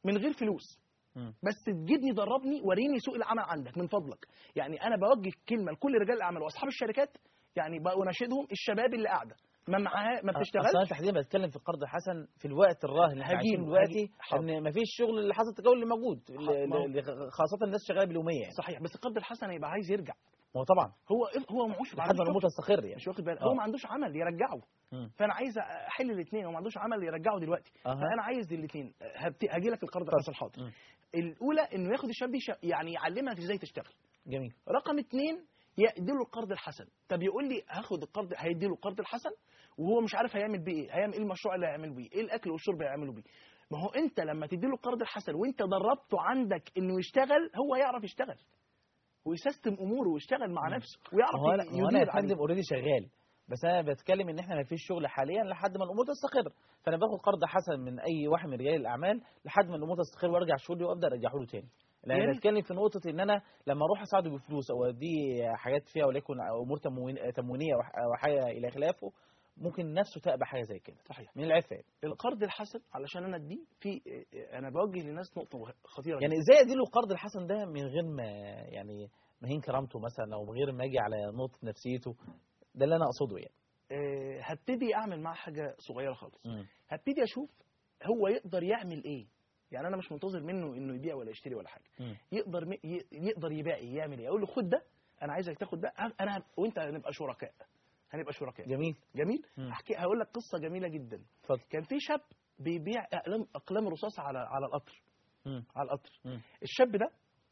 من غير فلوس مم. بس تجيبني دربني وريني سوق العمل عندك من فضلك يعني انا بوجه كلمه لكل رجال الاعمال واصحاب الشركات يعني بناشدهم الشباب اللي قاعده ما معاها ما اصل بتشتغلش انا تحديدا بتكلم في القرض حسن في الوقت الراهن اللي احنا عايشينه هجيله، دلوقتي هجي- حاضر. ان مفيش شغل اللي حصل التجول اللي موجود ل- ما هو- ل- ل- خاصه الناس شغاله باليوميه يعني صحيح بس القرض الحسن هيبقى عايز يرجع ما هو طبعا هو هو معوش لحد ما الامور تستقر يعني مش واخد بالك آه. هو ما عندوش عمل يرجعه مم. فانا عايز احل الاثنين هو ما عندوش عمل يرجعه دلوقتي أها. فانا عايز الاثنين هاجي لك القرض اتفضل. الحسن حاضر مم. الاولى انه ياخد الشاب دي شا- يعني يعلمها ازاي تشتغل جميل رقم اثنين يديله القرض الحسن طب يقول لي هاخد القرض هيديله القرض الحسن وهو مش عارف هيعمل بيه ايه هيعمل ايه المشروع اللي هيعمله بيه ايه الاكل والشرب اللي هيعمله بيه ما هو انت لما تديله القرض الحسن وانت دربته عندك انه يشتغل هو يعرف يشتغل ويسيستم اموره ويشتغل مع نفسه ويعرف هو انا ي- هو انا يا يدير عليه. فندم اوريدي شغال بس انا بتكلم ان احنا ما فيش شغل حاليا لحد ما الامور تستقر فانا باخد قرض حسن من اي واحد من رجال الاعمال لحد ما الامور تستقر وارجع شغلي وابدا ارجعه له تاني لان يا انا ريت. بتكلم في نقطه ان انا لما اروح اساعده بفلوس او اديه حاجات فيها وليكن امور تموين تموينيه وح- او حاجه الى خلافه ممكن نفسه تأبى حاجه زي كده صحيح من العفه يعني. القرض الحسن علشان انا اديه في انا بوجه للناس نقطه خطيره يعني جداً. ازاي اديله القرض الحسن ده من غير ما يعني مهين كرامته مثلا او من غير ما اجي على نقطه نفسيته ده اللي انا اقصده يعني آه، هبتدي اعمل معاه حاجه صغيره خالص مم. هبتدي اشوف هو يقدر يعمل ايه يعني انا مش منتظر منه انه يبيع ولا يشتري ولا حاجه مم. يقدر م- ي- يقدر يبيع إيه؟ يعمل ايه اقول له خد ده انا عايزك تاخد ده انا وانت هنبقى شركاء هنبقى شركاء جميل جميل مم. احكي هقول لك قصه جميله جدا اتفضل كان في شاب بيبيع اقلام اقلام رصاص على على القطر مم. على القطر مم. الشاب ده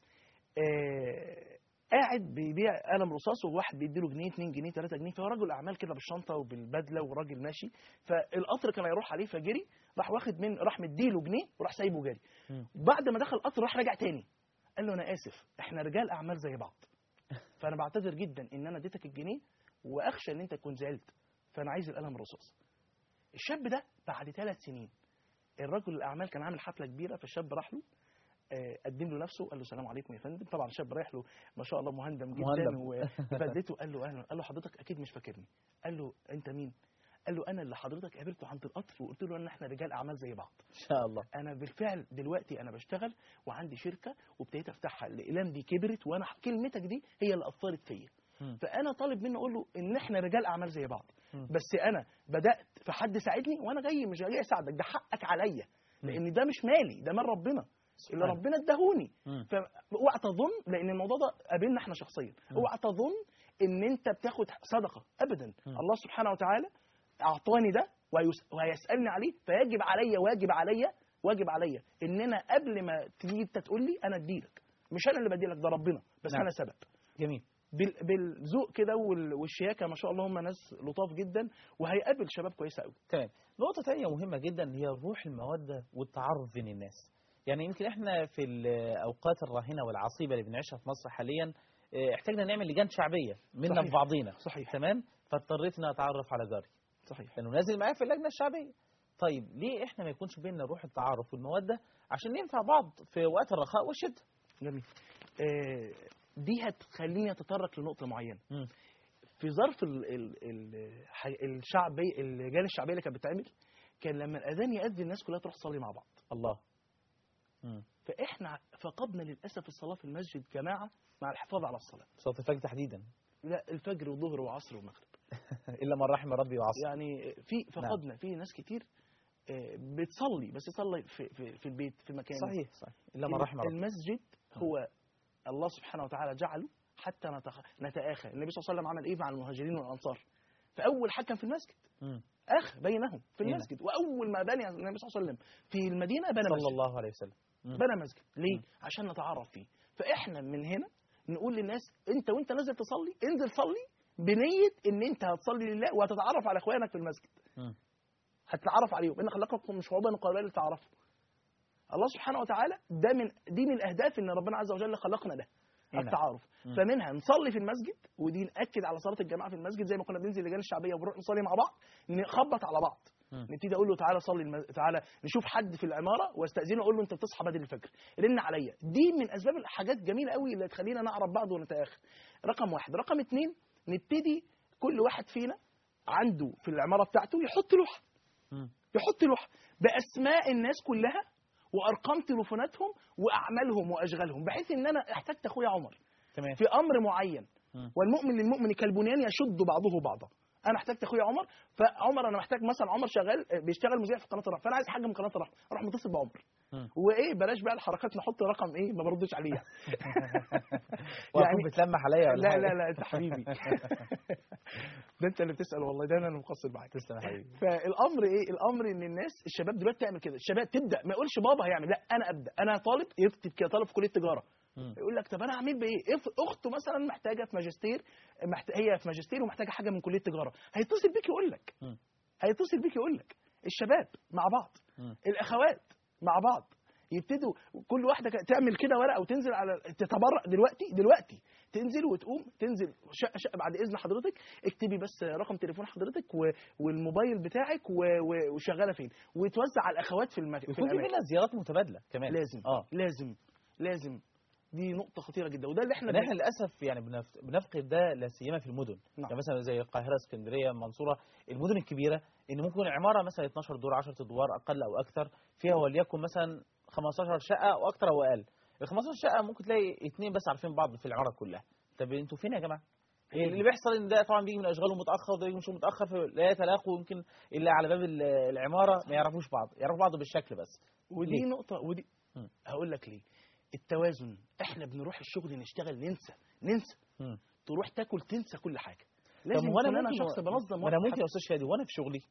آه قاعد بيبيع قلم رصاص وواحد بيديله جنيه 2 جنيه 3 جنيه فهو رجل اعمال كده بالشنطه وبالبدله وراجل ماشي فالقطر كان هيروح عليه فجري راح واخد من راح مديله جنيه وراح سايبه جري مم. بعد ما دخل القطر راح راجع تاني قال له انا اسف احنا رجال اعمال زي بعض فانا بعتذر جدا ان انا اديتك الجنيه واخشى ان انت تكون زعلت فانا عايز القلم الرصاص الشاب ده بعد ثلاث سنين الرجل الاعمال كان عامل حفله كبيره فالشاب راح له آه، قدم له نفسه قال له السلام عليكم يا فندم طبعا الشاب رايح له ما شاء الله مهندم جدا مهندم. وبدلته قال له اهلا قال له حضرتك اكيد مش فاكرني قال له انت مين قال له انا اللي حضرتك قابلته عند القطر وقلت له ان احنا رجال اعمال زي بعض ان شاء الله انا بالفعل دلوقتي انا بشتغل وعندي شركه وابتديت افتحها الاقلام دي كبرت وانا كلمتك دي هي اللي اثرت فيا مم. فانا طالب منه اقول له ان احنا رجال اعمال زي بعض مم. بس انا بدات في حد ساعدني وانا جاي مش جاي اساعدك ده حقك عليا لان ده مش مالي ده مال ربنا اللي سبحان. ربنا اداهوني مم. فاوعى تظن لان الموضوع ده قابلنا احنا شخصيا اوعى تظن ان انت بتاخد صدقه ابدا مم. الله سبحانه وتعالى اعطاني ده وهيس- وهيسالني عليه فيجب عليا واجب عليا واجب عليا ان انا قبل ما تيجي انت تقول لي انا اديلك مش انا اللي بديلك ده ربنا بس نعم. انا سبب جميل بال- بالذوق كده وال- والشياكه ما شاء الله هم ناس لطاف جدا وهيقابل شباب كويسه قوي تمام نقطة تانية مهمة جدا هي روح المودة والتعارف بين الناس يعني يمكن احنا في الأوقات الراهنة والعصيبة اللي بنعيشها في مصر حاليا اه، احتاجنا نعمل لجان شعبية منا صحيح. في بعضينا صحيح تمام فاضطريت ان اتعرف على جاري صحيح لانه نازل معايا في اللجنة الشعبية طيب ليه احنا ما يكونش بيننا روح التعارف والمودة عشان ننفع بعض في وقت الرخاء والشدة جميل آه دي هتخليني اتطرق لنقطه معينه مم. في ظرف ال ال ال ح- الشعبي اللجان الشعبيه اللي كانت بتتعمل كان لما الاذان يأذن الناس كلها تروح تصلي مع بعض الله مم. فاحنا فقدنا للاسف الصلاه في المسجد جماعه مع الحفاظ على الصلاه صلاة الفجر تحديدا لا الفجر وظهر وعصر ومغرب الا من رحم ربي وعصى يعني في فقدنا في ناس كتير آه، بتصلي بس تصلي في, في, في البيت في مكان صحيح صحيح الا من رحم ربي المسجد هو الله سبحانه وتعالى جعله حتى نتخ... نتآخى النبي صلى الله عليه وسلم عمل ايه مع المهاجرين والانصار فاول حكم في المسجد مم. اخ بينهم في هنا. المسجد واول ما بني النبي صلى الله عليه وسلم في المدينه بنى صلى مسجد الله عليه وسلم مم. بنى مسجد ليه عشان نتعرف فيه فاحنا من هنا نقول للناس انت وانت نازل تصلي انزل صلي بنيه ان انت هتصلي لله وهتتعرف على اخوانك في المسجد مم. هتتعرف عليهم ان خلقكم من شعوبا وقبائل تعرفوا الله سبحانه وتعالى ده من دي من الاهداف ان ربنا عز وجل خلقنا ده نعم. التعارف مم. فمنها نصلي في المسجد ودي ناكد على صلاه الجماعه في المسجد زي ما كنا بننزل لجان الشعبيه وبنروح نصلي مع بعض نخبط على بعض مم. نبتدي اقول له تعالى صلي المز... تعالى نشوف حد في العماره واستاذنه اقول له انت بتصحى بدري الفجر رن عليا دي من اسباب الحاجات جميله قوي اللي تخلينا نعرف بعض ونتاخر رقم واحد رقم اتنين نبتدي كل واحد فينا عنده في العماره بتاعته يحط لوحه مم. يحط لوحه باسماء الناس كلها وارقام تليفوناتهم واعمالهم واشغالهم بحيث ان انا احتجت اخويا عمر تمام في امر معين مم. والمؤمن للمؤمن كالبنيان يشد بعضه بعضا انا احتجت اخويا عمر فعمر انا محتاج مثلا عمر شغال بيشتغل مذيع في قناه الرحمه فانا عايز حاجه من قناه الرحمه اروح متصل بعمر مم. وايه بلاش بقى الحركات نحط رقم ايه ما بردش عليه يعني. يعني بتلمح عليا ولا لا حاجة؟ لا لا انت حبيبي ده انت اللي بتسال والله ده انا اللي مقصر معاك تسلم يا حبيبي فالامر ايه الامر ان الناس الشباب دلوقتي تعمل كده الشباب تبدا ما يقولش بابا هيعمل لا انا ابدا انا طالب يكتب كده طالب في كليه تجاره مم. يقول لك طب انا اعمل بايه اف- اخته مثلا محتاجه في ماجستير محت... هي في ماجستير ومحتاجه حاجه من كليه تجاره هيتصل بيك يقول لك مم. هيتصل بيك يقول لك الشباب مع بعض مم. الاخوات مع بعض يبتدوا كل واحده ك- تعمل كده ورقه وتنزل على تتبرع دلوقتي دلوقتي تنزل وتقوم تنزل شقه شقه بعد اذن حضرتك اكتبي بس رقم تليفون حضرتك و... والموبايل بتاعك و... و... وشغاله فين وتوزع على الاخوات في المك... في يكون في الاماكن بينا زيارات متبادله كمان لازم اه لازم لازم دي نقطه خطيره جدا وده اللي احنا لان احنا للاسف يعني بنف- بنفقد ده لا سيما في المدن نعم. يعني مثلا زي القاهره اسكندريه المنصوره المدن الكبيره ان ممكن عماره مثلا 12 دور 10 ادوار اقل او اكثر فيها وليكن مثلا 15 شقه او اكثر او اقل ال 15 شقه ممكن تلاقي اثنين بس عارفين بعض في العماره كلها طب انتوا فين يا جماعه إيه؟ اللي بيحصل ان ده طبعا بيجي من اشغاله متاخر وده بيجي من شغله متاخر فلا يتلاقوا يمكن الا على باب ال- العماره ما يعرفوش بعض يعرفوا بعض بالشكل بس ودي ليه؟ نقطة ودي مم. هقول لك ليه التوازن احنا بنروح الشغل نشتغل ننسى ننسى مم. تروح تاكل تنسى كل حاجة طب لازم هو انا يكون انا ممكن شخص بنظم وانا وقت ممكن يا استاذ شادي وانا في شغلي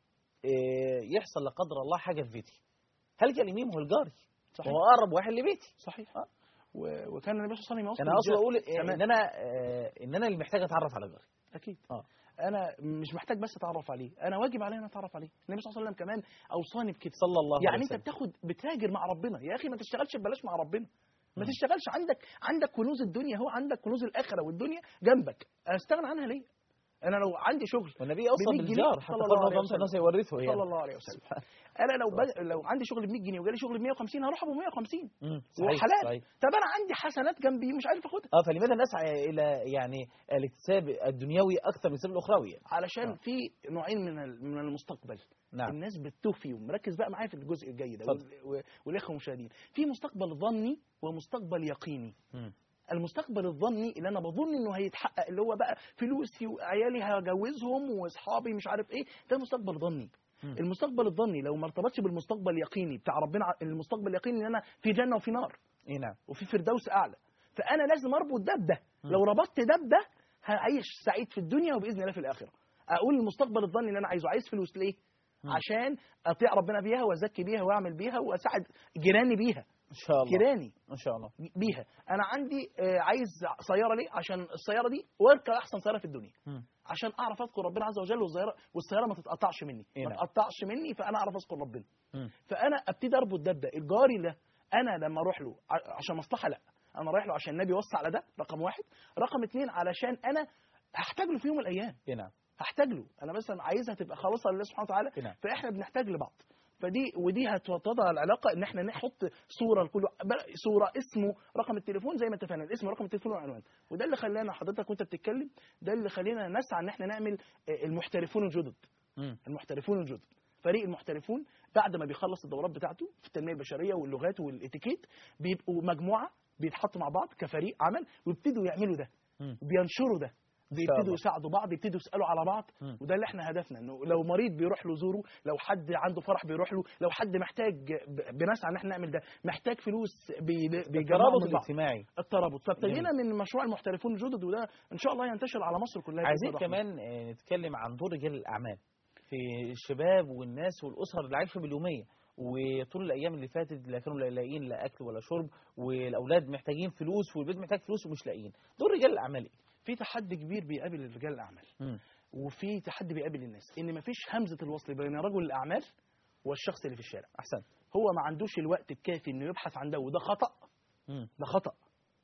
إيه، يحصل لا قدر الله حاجه في بيتي هلجا لمين هو الجاري صحيح هو اقرب واحد لبيتي صحيح و... وكان النبي صلى الله عليه وسلم انا اقصد يوصي اقول بالجهل. إيه، تمام. ان انا آه، ان انا اللي محتاج اتعرف على جاري اكيد آه. انا مش محتاج بس اتعرف عليه انا واجب عليا ان اتعرف عليه النبي صلى الله عليه وسلم كمان اوصاني بكده صلى الله يعني عليه انت وسلم بتاخد بتهاجر مع ربنا يا اخي ما تشتغلش ببلاش مع ربنا ما مم. تشتغلش عندك عندك كنوز الدنيا هو عندك كنوز الاخره والدنيا جنبك استغنى عنها ليه انا لو عندي شغل والنبي اوصى ب 100 جنيه بالجار حتى صلى قال الله عليه ربنا وسلم. الناس يورثه يعني صلى الله عليه وسلم انا لو بد... لو عندي شغل ب 100 جنيه وجالي شغل ب 150 هروح ابو 150 مم، هو صحيح حلال صحيح طب انا عندي حسنات جنبي مش عارف اخدها اه فلماذا نسعى الى يعني الاكتساب الدنيوي اكثر من السبيل الاخروي يعني؟ علشان آه. في نوعين من ال- من المستقبل نعم الناس بتتوه فيهم مركز بقى معايا في الجزء الجاي ده اتفضل. وال- و- والاخوه المشاهدين في مستقبل ظني ومستقبل يقيني مم. المستقبل الظني اللي انا بظن انه هيتحقق اللي هو بقى فلوسي وعيالي هجوزهم واصحابي مش عارف ايه ده مستقبل ظني مم. المستقبل الظني لو ما ارتبطش بالمستقبل اليقيني بتاع ربنا ع- المستقبل اليقيني ان انا في جنه وفي نار اي نعم وفي فردوس اعلى فانا لازم اربط ده بده مم. لو ربطت ده بده هعيش سعيد في الدنيا وباذن الله في الاخره اقول المستقبل الظني اللي انا عايزه عايز فلوس ليه مم. عشان اطيع ربنا بيها وازكي بيها واعمل بيها واساعد جيراني بيها ان شاء الله جيراني ان شاء الله بيها انا عندي آه، عايز سياره ليه عشان السياره دي واركب احسن سياره في الدنيا مم. عشان اعرف اذكر ربنا عز وجل والسياره والسياره ما تتقطعش مني إيه ما نعم. تقطعش مني فانا اعرف اذكر ربنا مم. فانا ابتدي اربط ده بده الجاري ده انا لما اروح له ع- عشان مصلحه لا انا رايح له عشان النبي وصى على ده رقم واحد رقم اتنين علشان انا هحتاج له في يوم من الايام اي نعم هحتاج له انا مثلا عايزها تبقى خالصه لله سبحانه وتعالى إيه نعم. فاحنا بنحتاج لبعض فدي ودي هتوضع العلاقه ان احنا نحط صوره لكل بل- صوره اسمه رقم التليفون زي ما اتفقنا الاسم رقم التليفون والعنوان وده اللي خلانا حضرتك وانت بتتكلم ده اللي خلينا نسعى ان احنا نعمل آه، المحترفون الجدد مم. المحترفون الجدد فريق المحترفون بعد ما بيخلص الدورات بتاعته في التنميه البشريه واللغات والاتيكيت بيبقوا مجموعه بيتحطوا مع بعض كفريق عمل ويبتدوا يعملوا ده مم. بينشروا ده شاء بيبتدوا الله. يساعدوا بعض بيبتدوا يسالوا على بعض مم. وده اللي احنا هدفنا انه لو مريض بيروح له زوره لو حد عنده فرح بيروح له لو حد محتاج ب- بنسعى ان احنا نعمل ده محتاج فلوس بي- بيجمعوا الترابط من بعض. الاجتماعي الترابط فابتدينا من مشروع المحترفون الجدد وده ان شاء الله ينتشر على مصر كلها بإذن عايزين الرحمن. كمان آه، نتكلم عن دور رجال الاعمال في الشباب والناس والاسر اللي عايشه باليوميه وطول الايام اللي فاتت لا كانوا لا لاقيين لا اكل ولا شرب والاولاد محتاجين فلوس والبيت محتاج فلوس ومش لاقيين دور رجال الاعمال ايه في تحدي كبير بيقابل رجال الاعمال مم. وفي تحدي بيقابل الناس ان مفيش همزه الوصل بين رجل الاعمال والشخص اللي في الشارع احسن هو ما عندوش الوقت الكافي انه يبحث عن ده وده خطا مم. ده خطا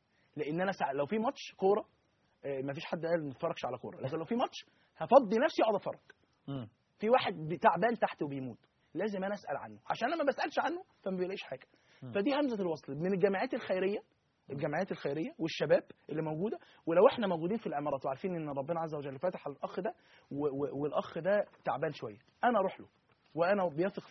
لان انا سع... لو في ماتش كوره آه، مفيش حد قال ما نتفرجش على كوره لكن لو في ماتش هفضي نفسي اقعد اتفرج مم. في واحد تعبان تحت وبيموت لازم انا اسال عنه عشان انا ما بسالش عنه فما بيلاقيش حاجه مم. فدي همزه الوصل من الجامعات الخيريه الجمعيات الخيريه والشباب اللي موجوده ولو احنا موجودين في الامارات وعارفين ان ربنا عز وجل فتح على الاخ ده و- و- والاخ ده تعبان شويه انا اروح له وانا بيثق فيا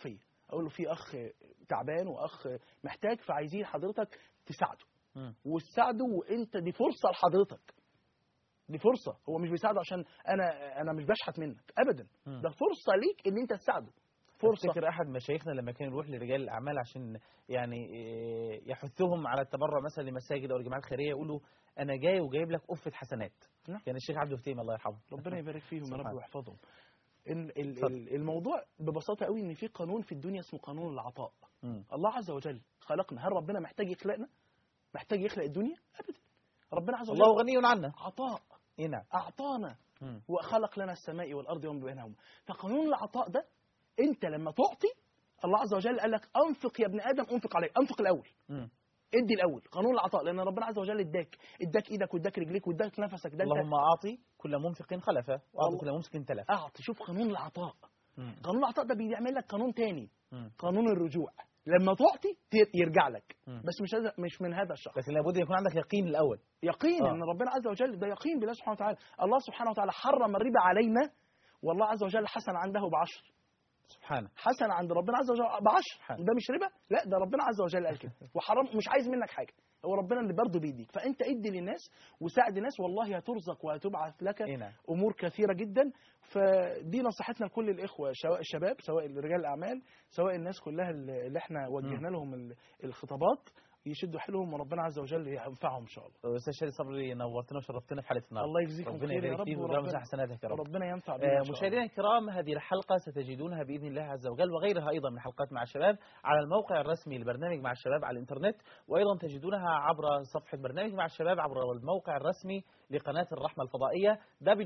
اقول له في اخ تعبان واخ محتاج فعايزين حضرتك تساعده مم. وتساعده وانت دي فرصه لحضرتك دي فرصه هو مش بيساعده عشان انا انا مش بشحت منك ابدا مم. ده فرصه ليك ان انت تساعده فرصه افتكر احد مشايخنا لما كان يروح لرجال الاعمال عشان يعني إيه، يحثهم على التبرع مثلا لمساجد او الجمعيات الخيريه يقولوا انا جاي وجايب لك قفه حسنات نعم. كان الشيخ عبد الفتيم الله يرحمه ربنا يبارك فيهم يا رب سبحان. ويحفظهم ال- ال- اتفضل. ال- الموضوع ببساطه قوي ان في قانون في الدنيا اسمه قانون العطاء مم. الله عز وجل خلقنا هل ربنا محتاج يخلقنا محتاج يخلق الدنيا ابدا ربنا عز وجل الله غني عنا عطاء اي نعم اعطانا مم. وخلق لنا السماء والارض وما بينهما فقانون العطاء ده انت لما تعطي الله عز وجل قال لك انفق يا ابن ادم انفق عليك انفق الاول مم. ادي الاول قانون العطاء لان ربنا عز وجل اداك اداك ايدك واداك رجليك واداك نفسك ده انت اللهم اعطي كل منفق خلفه واعطي والله. كل ممسك تلف اعطي شوف قانون العطاء مم. قانون العطاء ده بيعمل لك قانون تاني مم. قانون الرجوع لما تعطي ت- يرجع لك مم. بس مش هذا مش من هذا الشخص لكن لابد يكون عندك يقين الاول يقين آه. ان ربنا عز وجل ده يقين بالله سبحانه وتعالى الله سبحانه وتعالى حرم الربا علينا والله عز وجل حسن عنده بعشر سبحانه حسن عند ربنا عز وجل بعشر حلو. ده مش ربا لا ده ربنا عز وجل قال كده وحرام مش عايز منك حاجه هو ربنا اللي برضه بيديك فانت ادي للناس وساعد الناس والله هترزق وهتبعث لك اي نعم امور كثيره جدا فدي نصيحتنا لكل الاخوه سواء الشباب سواء رجال الاعمال سواء الناس كلها اللي اللي احنا وجهنا لهم ال- الخطابات يشدوا حيلهم وربنا عز وجل ينفعهم ان شاء الله استاذ شادي صبري نورتنا وشرفتنا في حلقه النهارده الله يجزيكم ربنا خير يا يبارك رب فيك وربنا- ويجعل حسناتك يا رب وربنا ينفع بنا آه، إن شاء الله. مشاهدينا الكرام هذه الحلقة ستجدونها بإذن الله عز وجل وغيرها أيضا من حلقات مع الشباب على الموقع الرسمي لبرنامج مع الشباب على الإنترنت وأيضا تجدونها عبر صفحة برنامج مع الشباب عبر الموقع الرسمي لقناة الرحمة الفضائية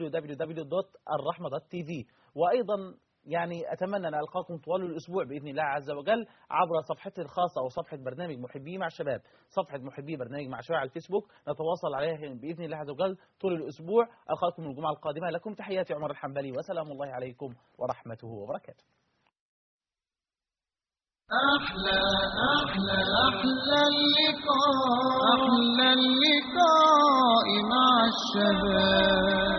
www.الرحمة.tv وأيضا يعني أتمنى أن ألقاكم طوال الأسبوع بإذن الله عز وجل عبر صفحتي الخاصة أو صفحة برنامج محبي مع الشباب صفحة محبي برنامج مع الشباب على الفيسبوك نتواصل عليها بإذن الله عز وجل طول الأسبوع ألقاكم الجمعة القادمة لكم تحياتي عمر الحنبلي وسلام الله عليكم ورحمته وبركاته أحلى أحلى أحلى اللقاء أحلى اللقاء مع الشباب